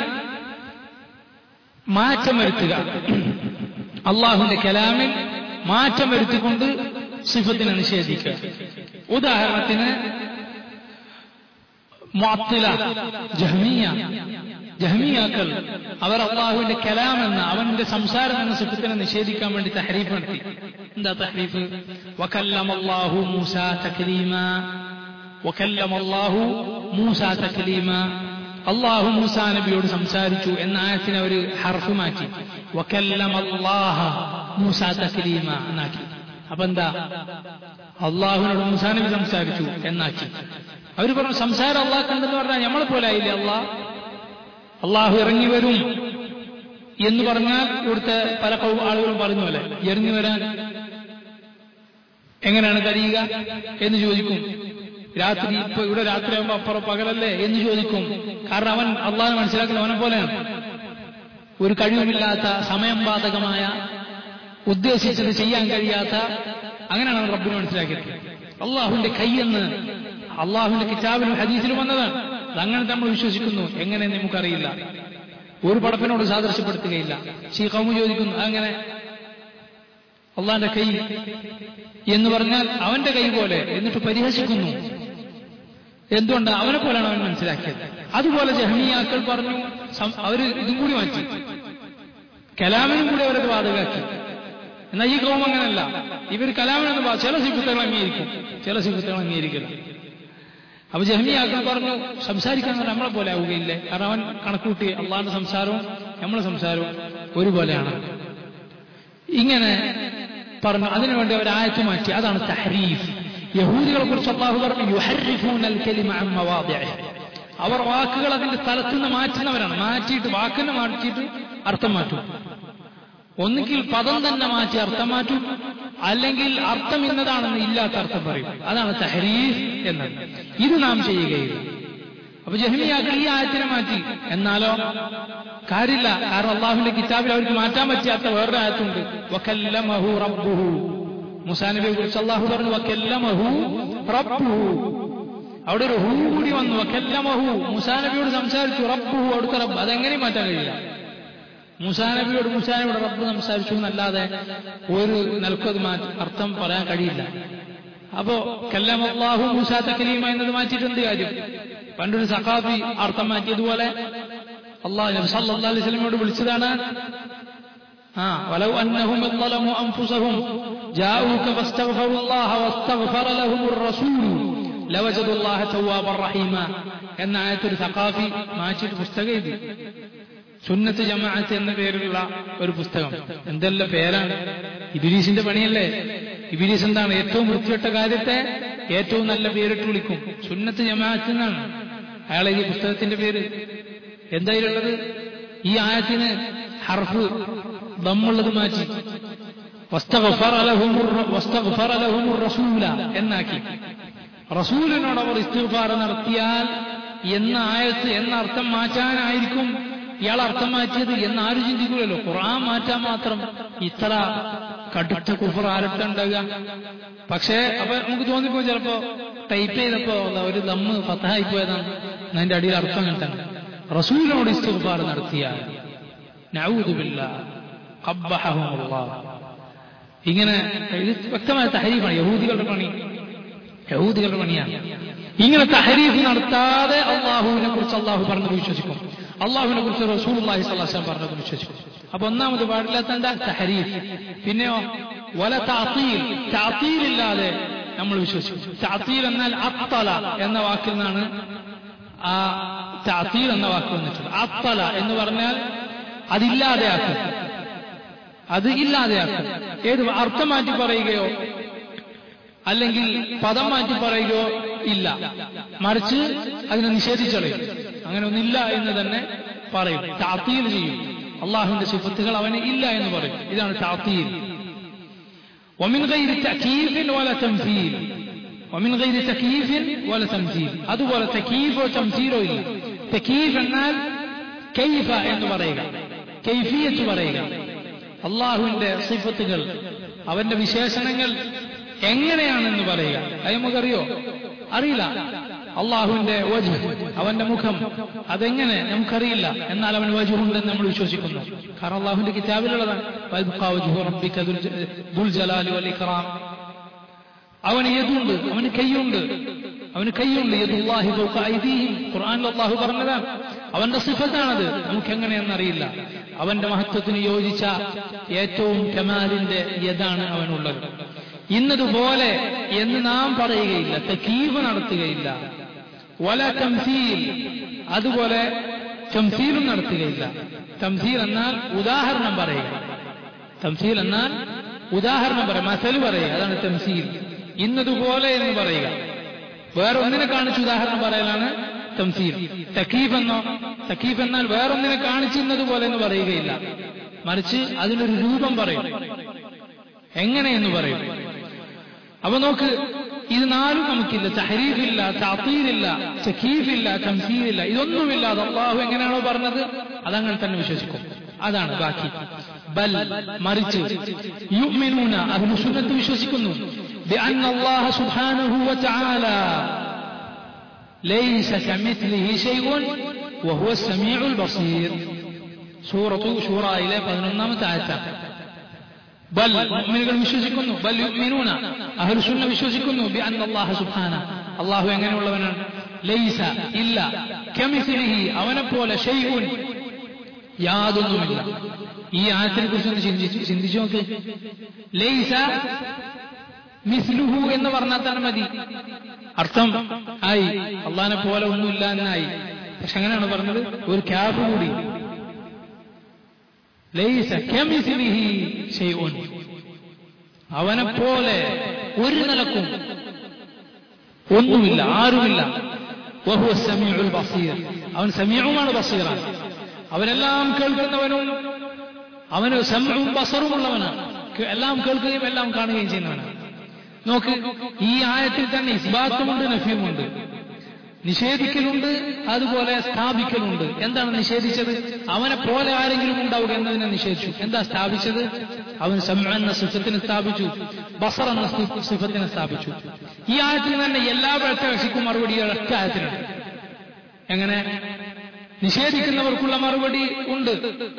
മാറ്റം വരുത്തുക അള്ളാഹുവിന്റെ കലാമിൽ മാറ്റം വരുത്തിക്കൊണ്ട് സിഫത്തിനെ നിഷേധിക്കുക ഉദാഹരണത്തിന് മുഅത്തില ജഹ്മിയ ജഹ്മിയാക്കൾ അവർ അള്ളാഹുവിന്റെ കലാം എന്ന അവന്റെ സംസാരം എന്ന സിഫത്തിനെ നിഷേധിക്കാൻ വേണ്ടി തഹരീഫ് നടത്തി എന്താ തഹരീഫ് വക്കല്ലം അള്ളാഹു മൂസ തക്ലീമ വക്കല്ലം അള്ളാഹു മൂസ തക്ലീമ അള്ളാഹു മൂസ നബിയോട് സംസാരിച്ചു എന്ന ആയത്തിന് അവർ ഹർഫ് മാറ്റി വക്കല്ലം അള്ളാഹ മൂസ തക്ലീമ എന്നാക്കി അപ്പൊ എന്താ അള്ളാഹുവിനോട് മൂസാ നബി സംസാരിച്ചു എന്നാക്കി അവർ പറഞ്ഞു സംസാരം അള്ളാഹ് കണ്ടെന്ന് പറഞ്ഞാൽ നമ്മളെ പോലെ ആയില്ലേ അള്ളാഹ് അള്ളാഹു ഇറങ്ങി വരും എന്ന് പറഞ്ഞാൽ ഇവിടുത്തെ പല കൗ- ആളുകളും പറഞ്ഞു പോലെ ഇറങ്ങി വരാൻ എങ്ങനെയാണ് കഴിയുക എന്ന് ചോദിക്കും രാത്രി ഇപ്പൊ ഇവിടെ രാത്രിയാകുമ്പോ അപ്പുറം പകലല്ലേ എന്ന് ചോദിക്കും കാരണം അവൻ അള്ളാഹിനെ മനസ്സിലാക്കുന്ന അവനെ പോലെയാണ് ഒരു കഴിവുമില്ലാത്ത സമയം ബാധകമായ ഉദ്ദേശിച്ചത് ചെയ്യാൻ കഴിയാത്ത അങ്ങനെയാണ് അവൻ റബ്ബിനെ മനസ്സിലാക്കിയത് അള്ളാഹുവിന്റെ കൈയെന്ന് അള്ളാഹുവിന്റെ കിതാബിലും ഹദീസിലും വന്നതാണ് അതങ്ങനെ നമ്മൾ വിശ്വസിക്കുന്നു എങ്ങനെ നമുക്കറിയില്ല ഒരു പടപ്പിനോട് സാദൃശ്യപ്പെടുത്തുകയില്ല ഷീഖാമു ചോദിക്കുന്നു അങ്ങനെ അള്ളാന്റെ കൈ എന്ന് പറഞ്ഞാൽ അവന്റെ കൈ പോലെ എന്നിട്ട് പരിഹസിക്കുന്നു എന്തുകൊണ്ട് അവനെ പോലെയാണ് അവൻ മനസ്സിലാക്കിയത് അതുപോലെ ജഹ്മിയാക്കൾ പറഞ്ഞു സം- അവര് ഇതും കൂടി മാറ്റി കലാമിനും കൂടി അവരത് ബാധകാക്കി എന്നാൽ ഈ കൗം അങ്ങനല്ല ഇവർ കലാമിനൊന്നും ബാ- ചില സിഫത്തുകൾ അംഗീകരിക്കും ചില സിഫത്തുകൾ അംഗീകരിക്കില്ല അപ്പൊ ജഹ്മിയാക്കൾ പറഞ്ഞു സംസാരിക്കാൻ നമ്മളെ പോലെ ആവുകയില്ലേ കാരണം അവൻ കണക്കൂട്ടി അള്ളാന്റെ സംസാരവും നമ്മളെ സംസാരവും ഒരുപോലെയാണ് ഇങ്ങനെ പറഞ്ഞു അതിനുവേണ്ടി അവർ ആയത്ത് മാറ്റി അതാണ് തഹരീഫ് യഹൂദികളെ കുറിച്ച് അള്ളാഹു പറഞ്ഞു യുഹരിഫൂനൽ കലിമ അൻ മവാദിഇഹ്. അവർ വാക്കുകൾ അതിന്റെ സ്ഥലത്ത് നിന്ന് മാറ്റുന്നവരാണ് മാറ്റിയിട്ട് വാക്കിനെ മാറ്റിയിട്ട് അർത്ഥം മാറ്റും ഒന്നുകിൽ പദം തന്നെ മാറ്റി അർത്ഥം മാറ്റും അല്ലെങ്കിൽ അർത്ഥം ഇന്നതാണെന്ന് ഇല്ലാത്ത അർത്ഥം പറയും അതാണ് തഹരീഫ് എന്നത് ഇത് നാം ചെയ്യുകയില്ല അപ്പൊ ജഹ്മിയാക്കൾ ഈ ആയത്തിനെ മാറ്റി എന്നാലോ കാര്യമില്ല കാരണം അള്ളാഹുവിന്റെ കിതാബിൽ അവർക്ക് മാറ്റാൻ പറ്റാത്ത വേറൊരു ആയത്തുണ്ട് വക്കല്ലമഹു റബ്ബുഹു മുസാ നബിയെ കുറിച്ച് അള്ളാഹു പറഞ്ഞു വക്കല്ലമഹു റബ്ബുഹു അവിടെ ഒരു ഹൂ കൂടി വന്നു വക്കല്ലമഹു മുസാ നബിയോട് സംസാരിച്ചു റബ്ബുഹു അവിടുത്തെ റബ്ബ് അതെങ്ങനെയും മാറ്റാൻ കഴിയില്ല മൂസാ നബിയോട് മൂസാ നബിയുടെ റബ്ബ് സംസാരിച്ചു എന്നല്ലാതെ ഒരു നിലക്കും അത് മാറ്റി അർത്ഥം പറയാൻ കഴിയില്ല അപ്പോ കല്ലാം അള്ളാഹു മൂസാ തക്കലീമ എന്നത് മാറ്റിയിട്ട് എന്ത് കാര്യം പണ്ടൊരു സഖാബി അർത്ഥം മാറ്റിയതുപോലെ അള്ളാഹു നബി സല്ലല്ലാഹു അലൈഹി വസല്ലമയോട് വിളിച്ചതാണ് ആ വലൗ അന്നഹും ظلموا أنفسهم جاءوك فاستغفروا الله واستغفر لهم الرسول لوجدوا الله توابا رحيما എന്ന ആയത്തൊരു സഖാഫി മാറ്റിയിട്ട് പുസ്തകം എഴുതി സുന്നത്ത് ജമാഅത്ത് എന്ന പേരിലുള്ള ഒരു പുസ്തകം എന്തെല്ലാം പേരാണ് ഇബിലീസിന്റെ പണിയല്ലേ ഇബിലീസ് എന്താണ് ഏറ്റവും വൃത്തികെട്ട കാര്യത്തെ ഏറ്റവും നല്ല പേരിട്ട് വിളിക്കും സുന്നത്ത് ജമാഅത്ത് എന്നാണ് അയാളെ ഈ പുസ്തകത്തിന്റെ പേര് എന്തായാലുള്ളത് ഈ ആയത്തിന് ഹർഫ് ദമ്മുള്ളത് മാറ്റി വസ്തഗ്ഫറ ലഹുമുർ- വസ്തഗ്ഫറ ലഹുമുർ റസൂല എന്നാക്കി റസൂലിനോട് അവർ ഇസ്തിഗ്ഫാർ നടത്തിയാൽ എന്ന ആയത്ത് എന്ന അർത്ഥം മാറ്റാനായിരിക്കും ഇയാൾ അർത്ഥം മാറ്റിയത് എന്ന് ആരും ചിന്തിക്കൂലല്ലോ ഖുർആൻ മാറ്റാൻ മാത്രം ഇത്ര കടുത്ത കുഫർ ആരട്ടുണ്ടാകുക പക്ഷേ അപ്പൊ നമുക്ക് തോന്നിപ്പോ ചിലപ്പോ ടൈപ്പ് ചെയ്തപ്പോ ദാ ഒരു ദമ്മ് ഫത്തായി പോയതാണ് അതിന്റെ അടിയിൽ അർത്ഥം കണ്ടാണ് റസൂലിനോട് ഇസ്തിഗ്ഫാർ നടത്തിയാൽ നഊദു ബില്ലാ ഖബ്ബഹഹുമുല്ലാഹ് ഇങ്ങനെ ഇത് വ്യക്തമായ തഹരീഫാണ് യഹൂദികളുടെ പണി യഹൂദികളുടെ പണിയാണ് ഇങ്ങനെ തഹരീഫ് നടത്താതെ അള്ളാഹുവിനെ കുറിച്ച് അള്ളാഹു പറഞ്ഞത് വിശ്വസിക്കും അള്ളാഹുവിനെ കുറിച്ച് റസൂൽ അള്ളാഹി സ്വലാസ്ലാം പറഞ്ഞത് വിശ്വസിക്കും അപ്പൊ ഒന്നാമത് പാടില്ലാത്ത എന്താ തഹരീഫ് പിന്നെയോ വല താത്തീൽ താത്തീലില്ലാതെ നമ്മൾ വിശ്വസിക്കും താത്തീൽ എന്നാൽ അത്തല എന്ന വാക്കിൽ നിന്നാണ് ആ താത്തീൽ എന്ന വാക്ക് വന്നിട്ടുള്ളത് അത്തല എന്ന് പറഞ്ഞാൽ അതില്ലാതെയാക്കും അത് ഇല്ലാതെയാക്കും ഏത് അർത്ഥം മാറ്റി പറയുകയോ അല്ലെങ്കിൽ പദം മാറ്റി പറയുകയോ ഇല്ല മറിച്ച് അതിനെ നിഷേധിച്ചളയും അങ്ങനെ ഒന്നില്ല എന്ന് തന്നെ പറയും താത്തീൽ ചെയ്യും അള്ളാഹുവിന്റെ സിഫത്തുകൾ അവന് ഇല്ല എന്ന് പറയും ഇതാണ് താത്തീൽ ومن غير تأكيد ولا تمثيل ومن غير تكييف ولا تمثيل അതുപോലെ തക്കീഫോ തംസീലോ ഇല്ല തക്കീഫ് എന്നാൽ കൈഫ എന്ന് പറയുക കൈഫിയത്ത് പറയുക അള്ളാഹുവിന്റെ സിഫത്തുകൾ അവന്റെ വിശേഷണങ്ങൾ എങ്ങനെയാണെന്ന് പറയുക അത് നമുക്കറിയോ അറിയില്ല അള്ളാഹുവിന്റെ വജു അവന്റെ മുഖം അതെങ്ങനെ നമുക്കറിയില്ല എന്നാൽ അവൻ വജുണ്ടെന്ന് നമ്മൾ വിശ്വസിക്കുന്നു കാരണം അള്ളാഹുവിന്റെ കിതാബിലുള്ളതാണ് അവന് യതുണ്ട് അവന് കൈയുണ്ട് അവന് കൈയുണ്ട് യദുല്ലാഹി ഖുർആാനിൽ അള്ളാഹു പറഞ്ഞതാണ് അവന്റെ സിഫത്താണത് നമുക്ക് എങ്ങനെയെന്നറിയില്ല അവന്റെ മഹത്വത്തിന് യോജിച്ച ഏറ്റവും കമാലിന്റെ യതാണ് അവനുള്ളത് ഇന്നതുപോലെ എന്ന് നാം പറയുകയില്ല തക്കീവ് നടത്തുകയില്ല വല തംസീൽ അതുപോലെ തംസീലും നടത്തുകയില്ല തംസീൽ എന്നാൽ ഉദാഹരണം പറയുക തംസീൽ എന്നാൽ ഉദാഹരണം പറയുക മസല് പറയുക അതാണ് തംസീൽ ഇന്നതുപോലെ എന്ന് പറയുക വേറെ ഒന്നിനെ കാണിച്ച് ഉദാഹരണം പറയലാണ് തംസീൽ തക്കീഫ് എന്നോ തക്കീഫ് എന്നാൽ വേറൊന്നിനെ കാണിച്ചിരുന്നതുപോലെ എന്ന് പറയുകയില്ല മറിച്ച് അതിനൊരു രൂപം പറയും എങ്ങനെയെന്ന് പറയും അപ്പൊ നോക്ക് ഇത് നാലും നമുക്കില്ല തഹരീഫില്ല താത്തീരില്ല ചക്കീഫില്ല തംസീലില്ല ഇതൊന്നുമില്ലാതെ അള്ളാഹു എങ്ങനെയാണോ പറഞ്ഞത് അതങ്ങനെ തന്നെ വിശ്വസിക്കും അതാണ് ബാക്കി ബൽ മറിച്ച് യുഅ്മിനൂന അഹ്ലു സുന്നത്ത് വിശ്വസിക്കുന്നു بأن الله سبحانه وتعالى ليس كمثله شيء وهو السميع البصير سورة شورى إلى പതിനൊന്നാമത്തെ ആയത്താണ് ബൽ മുഅ്മിനുകൾ വിശ്വസിക്കുന്നു ബൽ യുഅ്മിനൂന അഹ്ലു സുന്ന വിശ്വസിക്കുന്നു ബിഅന്ന അല്ലാഹു സുബ്ഹാന അല്ലാഹു എങ്ങനെയുള്ളവനാണ് ലൈസ ഇല്ല കമിസ്ലിഹി അവനെ പോലെ ഷൈഉൻ യാതൊന്നുമില്ല ഈ ആയത്തിനെ കുറിച്ച് ഒന്ന് ചിന്തിച്ചു ചിന്തിച്ചു നോക്ക് ലൈസ മിസ്ലുഹു എന്ന് പറഞ്ഞാൽ തന്നെ മതി അർത്ഥം ആയി അള്ളഹാനെ പോലെ ഒന്നുമില്ല എന്നായി പക്ഷെ അങ്ങനെയാണ് പറഞ്ഞത് ഒരു ക്യാബ് കൂടി ലൈസ കമിസ്ലിഹി ഷൈഉൻ അവനെ പോലെ ഒരു നിലക്കും ഒന്നുമില്ല ആരുമില്ല വഹുവ സമീഉൽ ബസീർ അവൻ സമീഉമാണ് ബസീറാണ് അവനെല്ലാം കേൾക്കുന്നവനും അവന് സമവും ബസറുമുള്ളവനാണ് എല്ലാം കേൾക്കുകയും എല്ലാം കാണുകയും ചെയ്യുന്നവനാണ് നോക്ക് ഈ ആയത്തിൽ തന്നെ ഇസ്ബാത്തുമുണ്ട് നഫ്യമുണ്ട് നിഷേധിക്കലുണ്ട് അതുപോലെ സ്ഥാപിക്കലുണ്ട് എന്താണ് നിഷേധിച്ചത് അവനെ പോലെ ആരെങ്കിലും ഉണ്ടാവുക എന്നതിനെ നിഷേധിച്ചു എന്താ സ്ഥാപിച്ചത് അവൻ സമ എന്ന സിഫത്തിനെ സ്ഥാപിച്ചു ബസർ എന്ന സിഫത്തിനെ സ്ഥാപിച്ചു ഈ ആയത്തിൽ തന്നെ എല്ലാ പ്രത്യേകശിക്കും മറുപടി ഒറ്റ ആയത്തിലുണ്ട് എങ്ങനെ നിഷേധിക്കുന്നവർക്കുള്ള മറുപടി ഉണ്ട്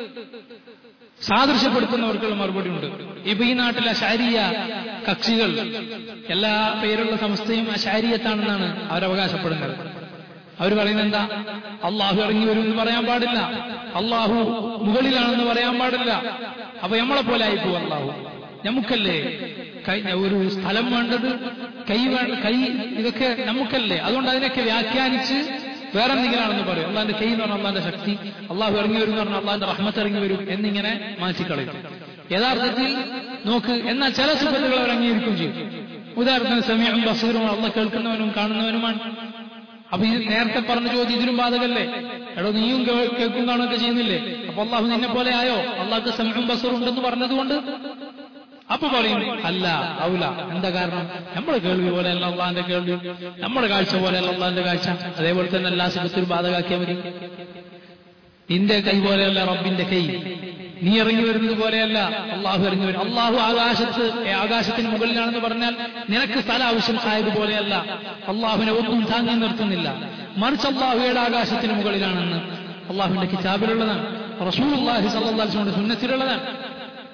സാദൃശ്യപ്പെടുത്തുന്നവർക്കുള്ള മറുപടി ഉണ്ട് ഇപ്പൊ ഈ നാട്ടിലെ ശാരീയ കക്ഷികൾ എല്ലാ പേരുള്ള സംസ്ഥയും അശാരീയത്താണെന്നാണ് അവരവകാശപ്പെടുന്നത് അവർ പറയുന്നത് എന്താ അള്ളാഹു ഇറങ്ങി വരും എന്ന് പറയാൻ പാടില്ല അള്ളാഹു മുകളിലാണെന്ന് പറയാൻ പാടില്ല അപ്പൊ നമ്മളെ പോലെ ആയിപ്പോ അള്ളാഹു നമുക്കല്ലേ ഒരു സ്ഥലം വേണ്ടത് കൈ കൈ ഇതൊക്കെ നമുക്കല്ലേ അതുകൊണ്ട് അതിനൊക്കെ വ്യാഖ്യാനിച്ച് വേറെ എന്തെങ്കിലാണെന്ന് പറയും അള്ളാന്റെ കൈ എന്ന് പറഞ്ഞാൽ അള്ളാന്റെ ശക്തി അള്ളാഹു ഇറങ്ങി വരും എന്ന് പറഞ്ഞാൽ അള്ളാന്റെ റഹ്മത്ത് ഇറങ്ങി വരും എന്നിങ്ങനെ മാറ്റിക്കളയും യഥാർത്ഥത്തിൽ നോക്ക് എന്നാൽ ചില സുഖത്തുകൾ അവർ അംഗീകരിക്കുകയും ചെയ്യും ഉദാഹരണത്തിന് സമയം ബസീറും അള്ള കേൾക്കുന്നവനും കാണുന്നവനുമാണ് അപ്പൊ ഇത് നേരത്തെ പറഞ്ഞ ചോദ്യം ഇതിനും ബാധകല്ലേ എടോ നീയും കേൾക്കും കാണുകയൊക്കെ ചെയ്യുന്നില്ലേ അപ്പൊ അള്ളാഹു നിന്നെ പോലെ ആയോ അള്ളാഹ്ക്ക് സമയം ബസീർ ഉണ്ടെന്ന് പറഞ്ഞതുകൊണ്ട് അപ്പൊ പറയും അല്ല ഔല എന്താ കാരണം നമ്മുടെ കേൾവി പോലെയല്ല അള്ളാന്റെ കേൾവി നമ്മുടെ കാഴ്ച പോലെയല്ല അള്ളാന്റെ കാഴ്ച അതേപോലെ തന്നെ എല്ലാ സുഖത്തിലും ബാധകാക്കിയാൽ മതി നിന്റെ കൈ പോലെയല്ല റബ്ബിന്റെ കൈ നീ ഇറങ്ങി വരുന്നത് പോലെയല്ല അള്ളാഹു ഇറങ്ങി വരും അള്ളാഹു ആകാശത്ത് ആകാശത്തിന് മുകളിലാണെന്ന് പറഞ്ഞാൽ നിനക്ക് സ്ഥലം ആവശ്യം ആയതുപോലെയല്ല അള്ളാഹുവിനെ ഒന്നും താങ്ങി നിർത്തുന്നില്ല മറിച്ച് അള്ളാഹുയുടെ ആകാശത്തിന് മുകളിലാണെന്ന് അള്ളാഹുവിന്റെ കിതാബിലുള്ളതാണ് റസൂൽ അള്ളാഹി സല്ലാസ്ലോണ്ട് സുന്നത്തിലുള്ളതാണ്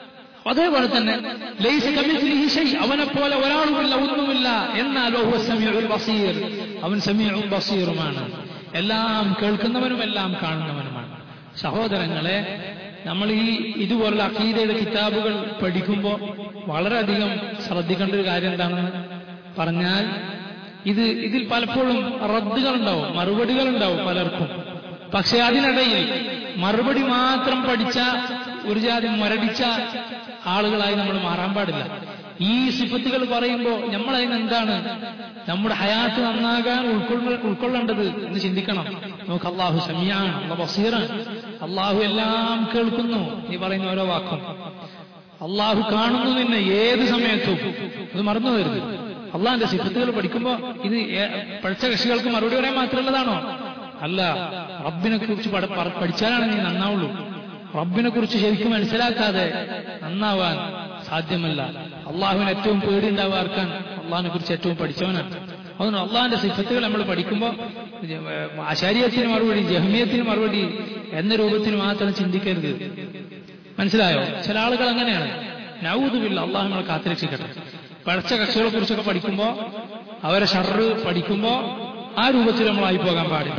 അതേപോലെ തന്നെ ലൈസ കമിസ്ലിഹി ഷൈ അവനെ പോലെ ഒരാളുമില്ല ഒന്നുമില്ല എന്നാൽ വഹുവ സമീഉൽ ബസീർ അവൻ സമീഉം ബസീറുമാണ് എല്ലാം കേൾക്കുന്നവനും എല്ലാം കാണുന്നവനുമാണ് സഹോദരങ്ങളെ നമ്മൾ ഈ ഇതുപോലുള്ള അഖീദയുടെ കിതാബുകൾ പഠിക്കുമ്പോൾ വളരെയധികം ശ്രദ്ധിക്കേണ്ട ഒരു കാര്യം എന്താണെന്ന് പറഞ്ഞാൽ ഇത് ഇതിൽ പലപ്പോഴും റദ്ദുകളുണ്ടാവും മറുപടികളുണ്ടാവും പലർക്കും പക്ഷെ അതിനിടയിൽ മറുപടി മാത്രം പഠിച്ച ഒരു ജാതി മുരടിച്ച ആളുകളായി നമ്മൾ മാറാൻ പാടില്ല ഈ സിഫത്തുകൾ പറയുമ്പോൾ നമ്മൾ അതിനെന്താണ് നമ്മുടെ ഹയാത്ത് നന്നാകാൻ ഉൾക്കൊള്ള ഉൾക്കൊള്ളേണ്ടത് എന്ന് ചിന്തിക്കണം നമുക്ക് അള്ളാഹു സമയാണ് അള്ള ബസീറാണ് അള്ളാഹു എല്ലാം കേൾക്കുന്നു നീ പറയുന്ന ഓരോ വാക്കും അള്ളാഹു കാണുന്നു നിന്നെ ഏത് സമയത്തും അത് മറന്നു വരുന്നു അള്ളാഹിന്റെ സിഫത്തുകൾ പഠിക്കുമ്പോ ഇത് പഠിച്ച കക്ഷികൾക്ക് മറുപടി പറയാൻ മാത്രമുള്ളതാണോ അല്ല റബ്ബിനെ കുറിച്ച് പഠിച്ചാലാണ് നീ നന്നാവുള്ളൂ റബ്ബിനെ കുറിച്ച് ശരിക്കും മനസ്സിലാക്കാതെ നന്നാവാൻ സാധ്യമല്ല അള്ളാഹുവിന് ഏറ്റവും പേടി ഉണ്ടാവാർക്കാൻ അള്ളാഹിനെ കുറിച്ച് ഏറ്റവും പഠിച്ചവനാണ് അതുകൊണ്ട് അള്ളാഹിന്റെ സിഫത്തുകൾ നമ്മൾ പഠിക്കുമ്പോൾ ആശാര്യത്തിന് മറുപടി ജഹ്മിയത്തിന് മറുപടി എന്ന രൂപത്തിൽ മാത്രം ചിന്തിക്കരുത് മനസ്സിലായോ ചില ആളുകൾ അങ്ങനെയാണ് നൗതുമില്ല അള്ളാഹു നമ്മളെ കാത്തിരക്ഷിക്കട്ടെ പഴച്ച കക്ഷികളെ കുറിച്ചൊക്കെ പഠിക്കുമ്പോൾ അവരെ ഷർറ് പഠിക്കുമ്പോൾ ആ രൂപത്തിൽ നമ്മളായി പോകാൻ പാടില്ല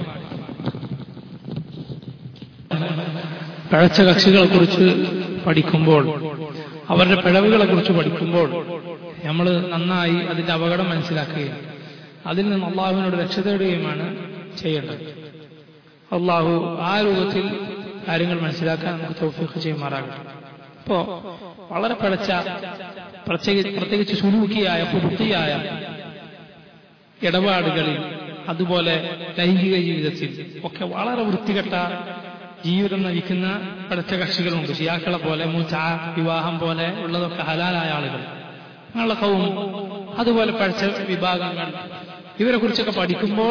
പഴച്ച കക്ഷികളെ കുറിച്ച് പഠിക്കുമ്പോൾ അവരുടെ പിഴവുകളെ കുറിച്ച് പഠിക്കുമ്പോൾ നമ്മൾ നന്നായി അതിന്റെ അപകടം മനസ്സിലാക്കുകയും അതിൽ നിന്ന് അള്ളാഹുവിനോട് രക്ഷ തേടുകയുമാണ് ചെയ്യേണ്ടത് അള്ളാഹു ആ രൂപത്തിൽ കാര്യങ്ങൾ മനസ്സിലാക്കാൻ നമുക്ക് തൗഫീഖ് ചെയ്യുമാറാകട്ടെ ഇപ്പോ വളരെ പിഴച്ച പ്രത്യേകിച്ച് സുലൂക്കിയായ പുതുക്കിയായ ഇടപാടുകളിൽ അതുപോലെ ലൈംഗിക ജീവിതത്തിൽ ഒക്കെ വളരെ വൃത്തികെട്ട ജീവിതം നയിക്കുന്ന പടച്ച കക്ഷികളുണ്ട് ഷിയാക്കളെ പോലെ മൂച്ച വിവാഹം പോലെ ഉള്ളതൊക്കെ ഹലാലായ ആളുകൾ ഞങ്ങളൊക്കവും അതുപോലെ പഠിച്ച വിഭാഗങ്ങൾ ഇവരെ കുറിച്ചൊക്കെ പഠിക്കുമ്പോൾ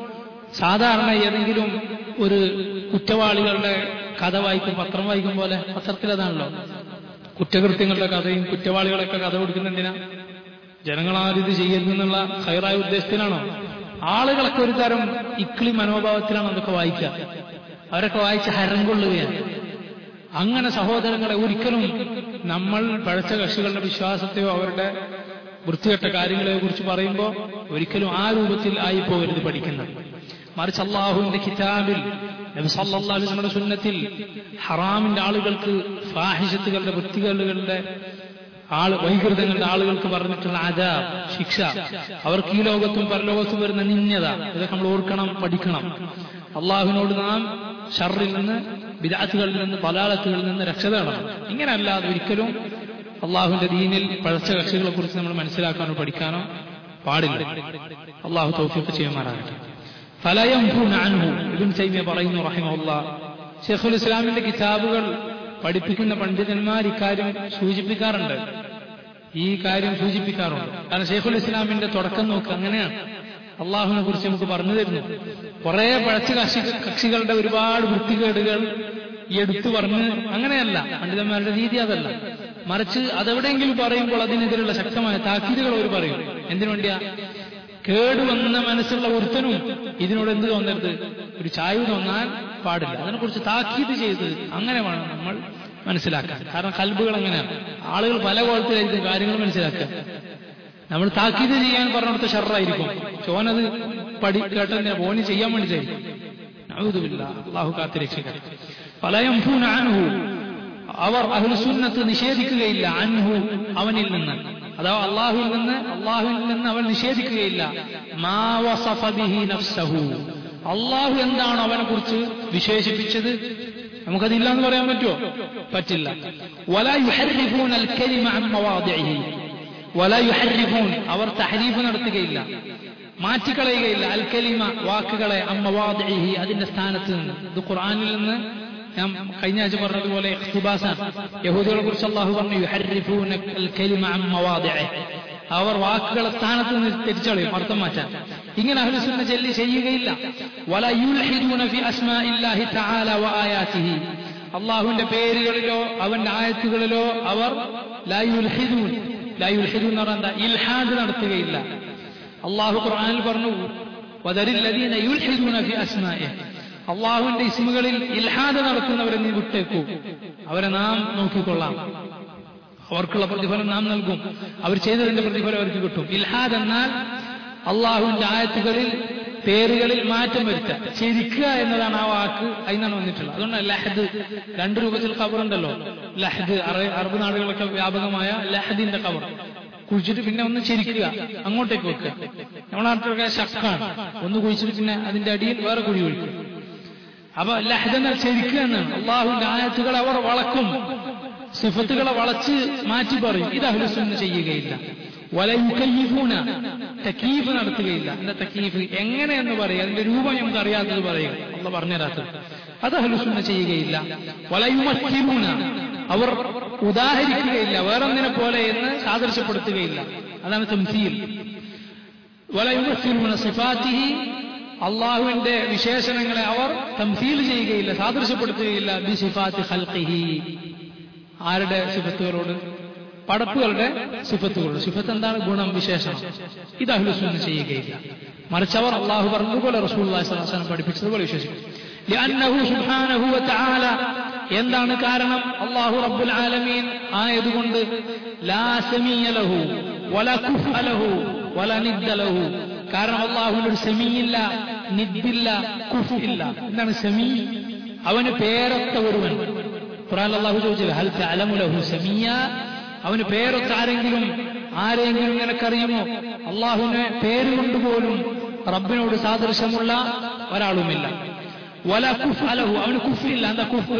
സാധാരണ ഏതെങ്കിലും ഒരു കുറ്റവാളികളുടെ കഥ വായിക്കും പത്രം വായിക്കും പോലെ പത്രത്തിൽ അതാണല്ലോ കുറ്റകൃത്യങ്ങളുടെ കഥയും കുറ്റവാളികളൊക്കെ കഥ കൊടുക്കുന്ന എന്തിനാ ജനങ്ങളാരും ഇത് ചെയ്യരുതെന്നുള്ള ഹൈറായ ഉദ്ദേശത്തിലാണോ ആളുകളൊക്കെ ഒരു തരം ഇക്ലി മനോഭാവത്തിലാണ് അതൊക്കെ വായിക്കുക അവരൊക്കെ വായിച്ച് ഹരം കൊള്ളുകയാണ് അങ്ങനെ സഹോദരങ്ങളെ ഒരിക്കലും നമ്മൾ പഴച്ച കക്ഷികളുടെ വിശ്വാസത്തെയോ അവരുടെ വൃത്തികെട്ട കാര്യങ്ങളെ കുറിച്ച് പറയുമ്പോൾ ഒരിക്കലും ആ രൂപത്തിൽ ആയി പോകരുത് പഠിക്കുന്നത് മറിച്ച് അള്ളാഹുവിന്റെ കിതാബിൽ നബി സല്ലല്ലാഹു അലൈഹി വസല്ലമയുടെ സുന്നത്തിൽ ഹറാമിന്റെ ആളുകൾക്ക് ഫാഹിഷത്തുകളുടെ വൃത്തികേടുകളുടെ ആള് വൈകൃതങ്ങളുടെ ആളുകൾക്ക് പറഞ്ഞിട്ടുള്ള ആജാ ശിക്ഷ അവർക്ക് ഈ ലോകത്തും പരലോകത്തും വരുന്ന നിന്യത ഇതൊക്കെ നമ്മൾ ഓർക്കണം പഠിക്കണം അള്ളാഹുവിനോട് നാം ഷറിൽ നിന്ന് വിദാത്തുകളിൽ നിന്ന് പലാളത്തുകളിൽ നിന്ന് രക്ഷ തേടണം ഇങ്ങനെയല്ലാതെ ഒരിക്കലും അള്ളാഹുവിന്റെ ദീനിൽ പഴച്ച കക്ഷികളെ കുറിച്ച് നമ്മൾ മനസ്സിലാക്കാനോ പഠിക്കാനോ പാടില്ല അള്ളാഹു തൗഫീഖ് ചെയ്യുമാറാകട്ടെ ഫലയംഫൂൻ അൻഹു ഇബിൻ തൈമിയ പറയുന്നു റഹിമഹുല്ലാ ഷെയ്ഖുൽ ഇസ്ലാമിന്റെ കിതാബുകൾ പഠിപ്പിക്കുന്ന പണ്ഡിതന്മാർ ഇക്കാര്യം സൂചിപ്പിക്കാറുണ്ട് ഈ കാര്യം സൂചിപ്പിക്കാറുണ്ട് കാരണം ഷെയ്ഖുൽ ഇസ്ലാമിന്റെ തുടക്കം നോക്ക് അങ്ങനെയാണ് അള്ളാഹുവിനെ കുറിച്ച് നമുക്ക് പറഞ്ഞു തരുന്നു കുറെ പഴച്ച കക്ഷി കക്ഷികളുടെ ഒരുപാട് വൃത്തികേടുകൾ ഈ എടുത്തു പറഞ്ഞ് അങ്ങനെയല്ല പണ്ഡിതന്മാരുടെ രീതി അതല്ല മറിച്ച് അതെവിടെയെങ്കിലും പറയുമ്പോൾ അതിനെതിരെയുള്ള ശക്തമായ താക്കീതുകൾ അവർ പറയും എന്തിനു വേണ്ടിയാ കേടുവന്ന മനസ്സുള്ള ഒരുത്തനും ഇതിനോട് എന്ത് തോന്നരുത് ഒരു ചായ്വ് തോന്നാൻ പാടില്ല അതിനെക്കുറിച്ച് താക്കീത് ചെയ്ത് അങ്ങനെ വേണം നമ്മൾ മനസ്സിലാക്കാൻ കാരണം കൽബുകൾ അങ്ങനെയാണ് ആളുകൾ പല കോലത്തിലായിരിക്കും കാര്യങ്ങൾ മനസ്സിലാക്കുക നമ്മൾ താക്കീത് ചെയ്യാൻ പറഞ്ഞിടത്ത് ഷർറായിരിക്കും ചോനത് പഠി കേട്ടെന്നെ പോനി ചെയ്യാൻ വേണ്ടിയിട്ടായിരിക്കും നഅൂദുബില്ലാ അള്ളാഹു കാത്തിരക്ഷിക്കട്ടെ ഫലയംഫൂന അൻഹു അവർ അഹ്ലുസുന്നത്ത് നിഷേധിക്കുകയില്ല അൻഹു അവനിൽ നിന്ന് അഥവാ അള്ളാഹുവിൽ നിന്ന് അള്ളാഹുവിൽ നിന്ന് അവൻ നിഷേധിക്കുകയില്ല മാ വസഫ ബിഹി നഫ്സഹു അള്ളാഹു എന്താണോ അവനെ കുറിച്ച് വിശേഷിപ്പിച്ചത് നമുക്കതില്ല എന്ന് പറയാൻ പറ്റുമോ പറ്റില്ല വല യുഹർരിഫൂന അൽ കലിമ അൻ മവാദിഇഹി വല യുഹർരിഫൂൻ അവർ തഹരീഫ് നടത്തുകയില്ല മാറ്റിക്കളയുകയില്ല അൽ കലിമ വാക്കുകളെ അൻ മവാദിഇഹി അതിന്റെ സ്ഥാനത്ത് നിന്ന് ഇത് ഖുർആനിൽ നിന്ന് ഞാൻ കഴിഞ്ഞ ആഴ്ച പറഞ്ഞതുപോലെ ഇഖ്തിബാസാണ് യഹൂദികളെ കുറിച്ച് അള്ളാഹു പറഞ്ഞു യുഹർരിഫൂന അൽ കലിമ അൻ മവാദിഇഹി അവർ വാക്കുകളെ സ്ഥാനത്ത് നിന്ന് തിരിച്ചളയും അർത്ഥം മാറ്റാൻ ഇങ്ങനെ അഹ്ലുസുന്ന ചെല്ലി ചെയ്യുകയില്ല വല യുൽഹിദൂന ഫി അസ്മാഇല്ലാഹി തആല വആയാതിഹി അള്ളാഹുവിന്റെ പേരുകളിലോ അവന്റെ ആയത്തുകളിലോ അവർ ലാ യുൽഹിദൂൻ ലാ യുൽഹിദൂൻ എന്ന് പറഞ്ഞാൽ ഇൽഹാദ് നടത്തുകയില്ല അള്ളാഹു ഖുർആനിൽ പറഞ്ഞു വദരില്ലദീന യുൽഹിദൂന ഫി അസ്മാഇഹി അള്ളാഹുവിന്റെ ഇസ്മുകളിൽ ഇൽഹാദ് നടത്തുന്നവരെ നീ വിട്ടേക്കൂ അവരെ നാം നോക്കിക്കൊള്ളാം അവർക്കുള്ള പ്രതിഫലം നാം നൽകും അവർ ചെയ്തതിന്റെ പ്രതിഫലം അവർക്ക് കിട്ടും ഇൽഹാദ് എന്നാൽ അള്ളാഹുവിന്റെ ആയത്തുകളിൽ പേരുകളിൽ മാറ്റം വരുത്തുക ചിരിക്കുക എന്നതാണ് ആ വാക്ക് അതിനാണ് വന്നിട്ടുള്ളത് അതുകൊണ്ട് ലഹദ് രണ്ട് രൂപത്തിൽ ഖബറുണ്ടല്ലോ ലഹദ് അറ- അറബ് നാടുകളൊക്കെ വ്യാപകമായ ലഹദിന്റെ ഖബർ കുഴിച്ചിട്ട് പിന്നെ ഒന്ന് ചിരിക്കുക അങ്ങോട്ടേക്ക് വെക്കുക നമ്മുടെ നാട്ടിലൊക്കെ ശക്കാണ് ഒന്ന് കുഴിച്ചിട്ട് പിന്നെ അതിന്റെ അടിയിൽ വേറെ കുഴി ഒഴിക്കും അപ്പൊ ലഹദെന്നാൽ ശരിക്കുക എന്നാണ് അള്ളാഹുവിന്റെ ആയത്തുകൾ അവർ വളക്കും സിഫത്തുകളെ വളച്ച് മാറ്റി പറയും ഇത് അഹ്ലുസുന്ന ചെയ്യുകയില്ല വലയുക്കയ്യൂന തക്കീഫ് നടത്തുകയില്ല എന്താ തക്കീഫ് എങ്ങനെയെന്ന് പറയുക അതിന്റെ രൂപം നമുക്ക് അറിയാത്തത് പറയുക അള്ള പറഞ്ഞുതരാത്തത് അത് അഹ്ലുസുന്ന ചെയ്യുകയില്ല വലയുമൂന അവർ ഉദാഹരിക്കുകയില്ല വേറൊന്നിനെ പോലെ എന്ന് സാദൃശ്യപ്പെടുത്തുകയില്ല അതാണ് തംസീൽ വലയുമൂന സിഫാത്തിഹി അള്ളാഹുവിന്റെ വിശേഷണങ്ങളെ അവർ തംസീൽ ചെയ്യുകയില്ല സാദൃശ്യപ്പെടുത്തുകയില്ല ബി സിഫാത്തി ഖൽഖിഹി ആരുടെ സിഫത്തുകളോട് പടപ്പുകളുടെ സിഫത്തുകളോട് സിഫത്ത് എന്താണ് ഗുണം വിശേഷണം ഇത് അഹ്ലുസുന്ന ചെയ്യുകയില്ല മറിച്ച് അവർ അള്ളാഹു പറഞ്ഞതുപോലെ റസൂൽ പഠിപ്പിച്ചതുപോലെ വിശ്വസിക്കും لأنه سبحانه وتعالى എന്താണ് കാരണം അള്ളാഹു റബ്ബുൽ ആലമീൻ ആയതുകൊണ്ട് ലാ സമീയ ലഹു വല കുഫ ലഹു വല നിദ്ദ ലഹു കാരണം അള്ളാഹുവിന് ഒരു സെമിയില്ല നിദ്ദില്ല കുഫ് ഇല്ല എന്താണ് സെമി അവന് പേരൊത്ത ഒരുവൻ ഖുറാൻ അള്ളാഹു ചോദിച്ചത് ഹൽ തഅലമു ലഹു സമീയ അവന് പേരൊത്ത ആരെങ്കിലും ആരെങ്കിലും നിനക്കറിയുമോ അള്ളാഹുവിന് പേരുകൊണ്ട് പോലും റബ്ബിനോട് സാദൃശ്യമുള്ള ഒരാളുമില്ല വല കുഫ് അലഹു അവന് കുഫില്ല എന്താ കുഫ്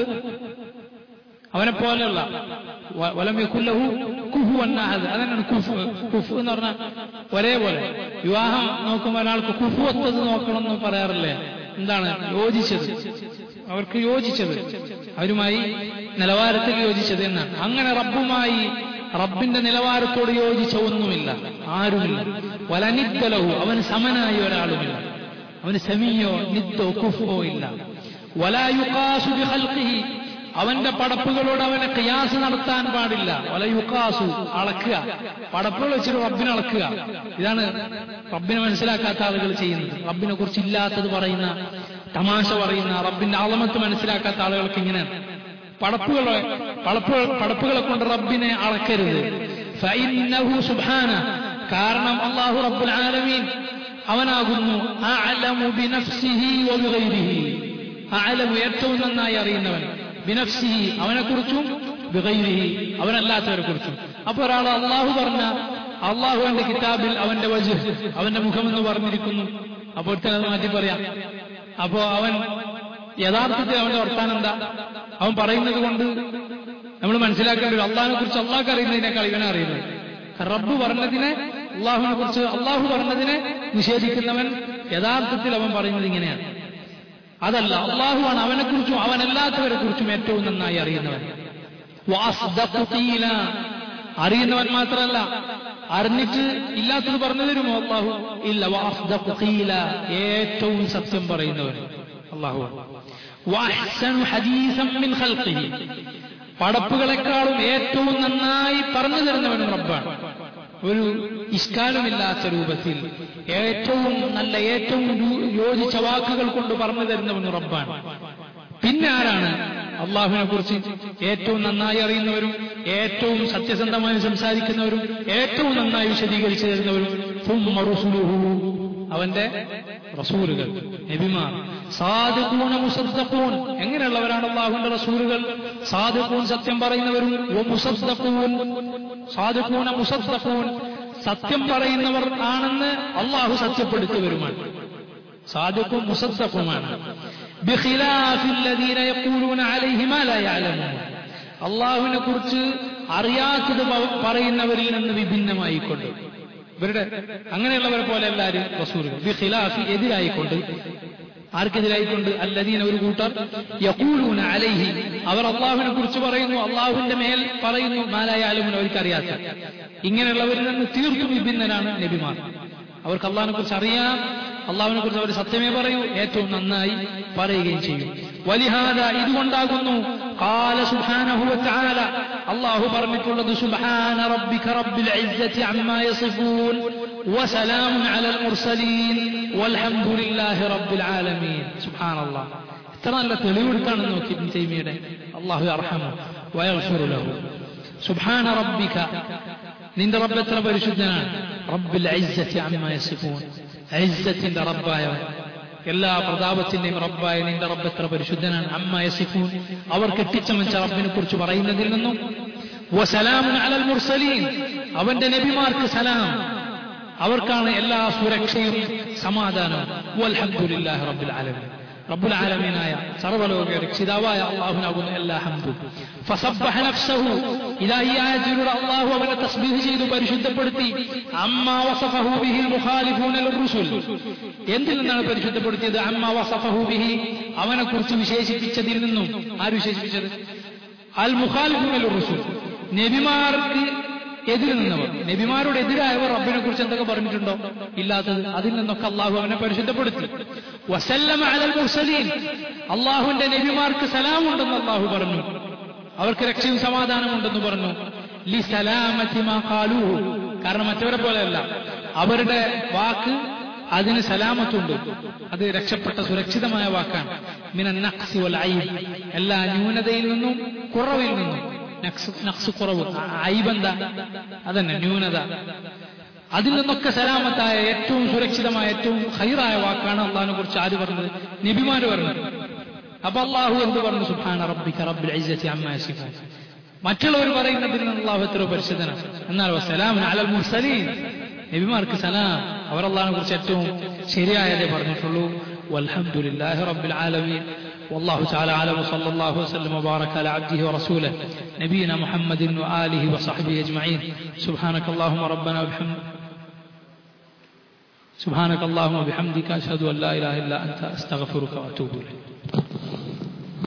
അവനെ പോലെയുള്ള വ- വലം യകുല്ലഹു കുഹു അന്നാഹദ് അതന്നെയാണ് കുഫ് കുഫ് എന്ന് പറഞ്ഞാൽ ഒരേപോലെ വിവാഹം നോക്കുമ്പോൾ ഒരാൾക്ക് കുഫു ഒത്തത് നോക്കണം എന്ന് പറയാറില്ലേ എന്താണ് യോജിച്ചത് അവർക്ക് യോജിച്ചത് അവരുമായി നിലവാരത്തിൽ യോജിച്ചത് എന്നാണ് അങ്ങനെ റബ്ബുമായി റബ്ബിന്റെ നിലവാരത്തോട് യോജിച്ച ഒന്നുമില്ല ആരുമില്ല വലനിദ്ദലഹു അവന് സമനായ ഒരാളുമില്ല അവന് സെമിയോ നിദ്ദോ കുഫോ ഇല്ല വലായുക്കാസു ബിഖൽഖിഹി അവന്റെ പടപ്പുകളോട് അവനെ കിയാസ് നടത്താൻ പാടില്ല വല യുക്കാസു അളക്കുക പടപ്പുകൾ വെച്ചിട്ട് റബ്ബിനെ അളക്കുക ഇതാണ് റബ്ബിനെ മനസ്സിലാക്കാത്ത ആളുകൾ ചെയ്യുന്നത് റബ്ബിനെ കുറിച്ച് ഇല്ലാത്തത് പറയുന്ന തമാശ പറയുന്ന റബ്ബിന്റെ ആളമത്ത് മനസ്സിലാക്കാത്ത ആളുകൾക്ക് ഇങ്ങനെയാണ് പടപ്പുകളെ പടപ്പുകൾ പടപ്പുകളെ കൊണ്ട് റബ്ബിനെ അളക്കരുത് ഫഇന്നഹു സുബ്ഹാന കാരണം അള്ളാഹു റബ്ബുൽ ആലമീൻ അവനാകുന്നു അഅലമു ബിനഫ്സിഹി വബിഗൈരിഹി അഅലമു ഏറ്റവും നന്നായി അറിയുന്നവൻ ബിനഫ്സിഹി അവനെക്കുറിച്ചും ബിഗൈരിഹി അവനല്ലാത്തവരെ കുറിച്ചും അപ്പൊ ഒരാൾ അള്ളാഹു പറഞ്ഞ അള്ളാഹുവിന്റെ കിതാബിൽ അവന്റെ വജ് അവന്റെ മുഖമെന്ന് പറഞ്ഞിരിക്കുന്നു അപ്പോൾ തന്നെ അത് മാറ്റി പറയാം അപ്പോ അവൻ യഥാർത്ഥത്തിൽ അവന്റെ വർത്താനം എന്താ അവൻ പറയുന്നത് കൊണ്ട് നമ്മൾ മനസ്സിലാക്കേണ്ട ഒരു അള്ളാഹിനെ കുറിച്ച് അള്ളാഹ് അറിയുന്നതിനേക്കാൾ ഇവനെ അറിയുന്നത് റബ്ബ് പറഞ്ഞതിനെ അള്ളാഹുവിനെ കുറിച്ച് അള്ളാഹു പറഞ്ഞതിനെ നിഷേധിക്കുന്നവൻ യഥാർത്ഥത്തിൽ അവൻ പറയുന്നത് ഇങ്ങനെയാണ് അതല്ല അള്ളാഹുവാണ് അവനെക്കുറിച്ചും അവനല്ലാത്തവരെ കുറിച്ചും ഏറ്റവും നന്നായി അറിയുന്നവൻ വാസ്ദഖു ഖീല. അറിയുന്നവൻ മാത്രമല്ല അറിഞ്ഞിട്ട് ഇല്ലാത്തത് പറഞ്ഞു തരുമോ അള്ളാഹു ഇല്ല വാസ്ദഖു ഖീല. ഏറ്റവും സത്യം പറയുന്നവൻ അള്ളാഹു വഅഹ്സനു ഹദീസൻ മിൻ ഖൽഖിഹി പടപ്പുകളെക്കാളും ഏറ്റവും നന്നായി പറഞ്ഞു തരുന്നവനും റബ്ബാണ് ഒരു ഇഷ്കാലമില്ലാത്ത രൂപത്തിൽ ഏറ്റവും നല്ല ഏറ്റവും രു- യോജിച്ച വാക്കുകൾ കൊണ്ട് പറഞ്ഞു തരുന്നവനും റബ്ബാണ് പിന്നെ ആരാണ് അള്ളാഹുവിനെ കുറിച്ച് ഏറ്റവും നന്നായി അറിയുന്നവരും ഏറ്റവും സത്യസന്ധമായി സംസാരിക്കുന്നവരും ഏറ്റവും നന്നായി വിശദീകരിച്ചു തരുന്നവരും ثم رسله. അവന്റെ റസൂലുകൾ നബിമാർ സാധുക്കൂണ മുസദ്ദഖൂൻ എങ്ങനെയുള്ളവരാണ് അള്ളാഹുവിന്റെ റസൂലുകൾ സാധുക്കൂൻ സത്യം പറയുന്നവരും വ മുസദ്ദഖൂൻ സാധുക്കൂണ മുസദ്ദഖൂൻ സത്യം പറയുന്നവർ ആണെന്ന് അള്ളാഹു സത്യപ്പെടുത്തിയവരുമാണ് സാധുക്കും മുസദ്ദഖുമാണ് بخلاف الذين يقولون عليه ما لا يعلمون അള്ളാഹുവിനെ കുറിച്ച് അറിയാത്തത് പ- പറയുന്നവരിൽ നിന്ന് വിഭിന്നമായിക്കൊണ്ട് ഇവരുടെ അങ്ങനെയുള്ളവരെ പോലെ എല്ലാവരും റസൂലുകൾ ബിഖിലാഫി എതിരായിക്കൊണ്ട് ആർക്കെതിരായിക്കൊണ്ട് അല്ലദീന ഒരു കൂട്ടർ യഖൂലൂന അലൈഹി അവർ അള്ളാഹുവിനെ കുറിച്ച് പറയുന്നു അള്ളാഹുവിന്റെ മേൽ പറയുന്നു മാലായാലും അവർക്കറിയാത്ത ഇങ്ങനെയുള്ളവരിൽ നിന്ന് തീർത്തും വിഭിന്നനാണ് നബിമാർ അവർക്ക് അള്ളാഹിനെ കുറിച്ച് അറിയാം അള്ളാഹുവിനെ കുറിച്ച് അവർ സത്യമേ പറയൂ ഏറ്റവും നന്നായി പറയുകയും ചെയ്യും വലിഹാദ ഇതുകൊണ്ടാകുന്നു قال سبحانه وتعالى الله പറഞ്ഞിട്ടുള്ളത് سبحان ربك رب العزة عما يصفون وسلام على المرسلين والحمد لله رب العالمين سبحان الله ഇത്ര നല്ല തെളിവെടുത്താണ് നോക്കി ഇബ്നു തൈമിയുടെ അള്ളാഹു അർഹമു വയഗ്ഫിറു ലഹു സുബ്ഹാന റബ്ബിക നിന്റെ റബ്ബ് എത്ര പരിശുദ്ധനാണ് റബ്ബിൽ ഐസ്സത്തി അമ്മ യസിഫൂൻ ഐസ്സത്തിന്റെ റബ്ബായവൻ എല്ലാ പ്രതാപത്തിന്റെയും റബ്ബായ നിന്റെ റബ്ബ് എത്ര പരിശുദ്ധനാണ് അമ്മ യസിഫൂൻ അവർ കെട്ടിച്ചമച്ച റബ്ബിനെ കുറിച്ച് പറയുന്നതിൽ നിന്നും വസലാമുൻ അലൽ മുർസലീൻ അവന്റെ നബിമാർക്ക് സലാം അവർക്കാണ് എല്ലാ സുരക്ഷയും സമാധാനവും വൽഹംദുലില്ലാഹി റബ്ബിൽ ആലമീൻ റബ്ബുൽ ആലമീനായ സർവ്വലോക രക്ഷിതാവായ അള്ളാഹുനാകുന്ന എല്ലാ ഹംദും ഫസബ്ബഹ നഫ്സഹു ഇതാ ഈ ആയത്തിലൂടെ അള്ളാഹു അവനെ തസ്ബീഹ് ചെയ്തു പരിശുദ്ധപ്പെടുത്തി അമ്മ വസഫഹു ബിഹിൽ മുഖാലിഫൂന ലിർറുസുൽ എന്തിൽ നിന്നാണ് പരിശുദ്ധപ്പെടുത്തിയത് അമ്മ വസഫഹു ബിഹി അവനെ കുറിച്ച് വിശേഷിപ്പിച്ചതിൽ നിന്നും ആര് വിശേഷിപ്പിച്ചത് അൽ മുഖാലിഫൂന ലിർറുസുൽ നബിമാർക്ക് എതിര് നിന്നവർ നബിമാരോട് എതിരായവർ റബ്ബിനെ കുറിച്ച് എന്തൊക്കെ പറഞ്ഞിട്ടുണ്ടോ ഇല്ലാത്തത് അതിൽ നിന്നൊക്കെ അള്ളാഹു അവനെ പരിശുദ്ധപ്പെടുത്തി വസല്ലമ അലൽ മുർസലീൻ അള്ളാഹുവിന്റെ നബിമാർക്ക് സലാമുണ്ടെന്ന് അള്ളാഹു പറഞ്ഞു അവർക്ക് രക്ഷയും സമാധാനമുണ്ടെന്ന് പറഞ്ഞു ലി സലാമത്തി മാ ഖാലൂഹു കാരണം മറ്റവരെ പോലെയല്ല അവരുടെ വാക്ക് അതിന് സലാമത്തുണ്ട് അത് രക്ഷപ്പെട്ട സുരക്ഷിതമായ വാക്കാണ് മിന നഖ്സി വൽ ഐബ് എല്ലാ ന്യൂനതയിൽ നിന്നും കുറവിൽ നിന്നും നഖ്സ് നഖ്സ് കുറവ് ഐബന്ത അതന്നെ ന്യൂനത അതിൽ നിന്നൊക്കെ സലാമത്തായ ഏറ്റവും സുരക്ഷിതമായ ഏറ്റവും ഹൈറായ വാക്കാണ് അള്ളാഹിനെ കുറിച്ച് ആര് പറഞ്ഞത് നബിമാര് പറഞ്ഞത് അപ്പൊ അള്ളാഹു എന്ത് പറഞ്ഞു സുബാന റബ്ബിക റബ്ബിൽ ഐസത്തി അമ്മ യസിഫൂൻ മറ്റുള്ളവർ പറയുന്നതിൽ നിന്ന് അള്ളാഹു എത്ര പരിശുദ്ധനാണ് എന്നാൽ സലാമിന് അലൽ മുർസലീൻ നബിമാർക്ക് സലാം അവർ അള്ളാഹിനെ കുറിച്ച് ഏറ്റവും ശരിയായതേ പറഞ്ഞിട്ടുള്ളൂ والحمد لله رب العالمين والله تعالى أعلم وصلى الله وسلم وبارك على عبده ورسوله نبينا محمد وآله وصحبه أجمعين سبحانك اللهم ربنا وبحمد سبحانك اللهم وبحمدك أشهد أن لا إله إلا أنت أستغفرك وأتوب إليك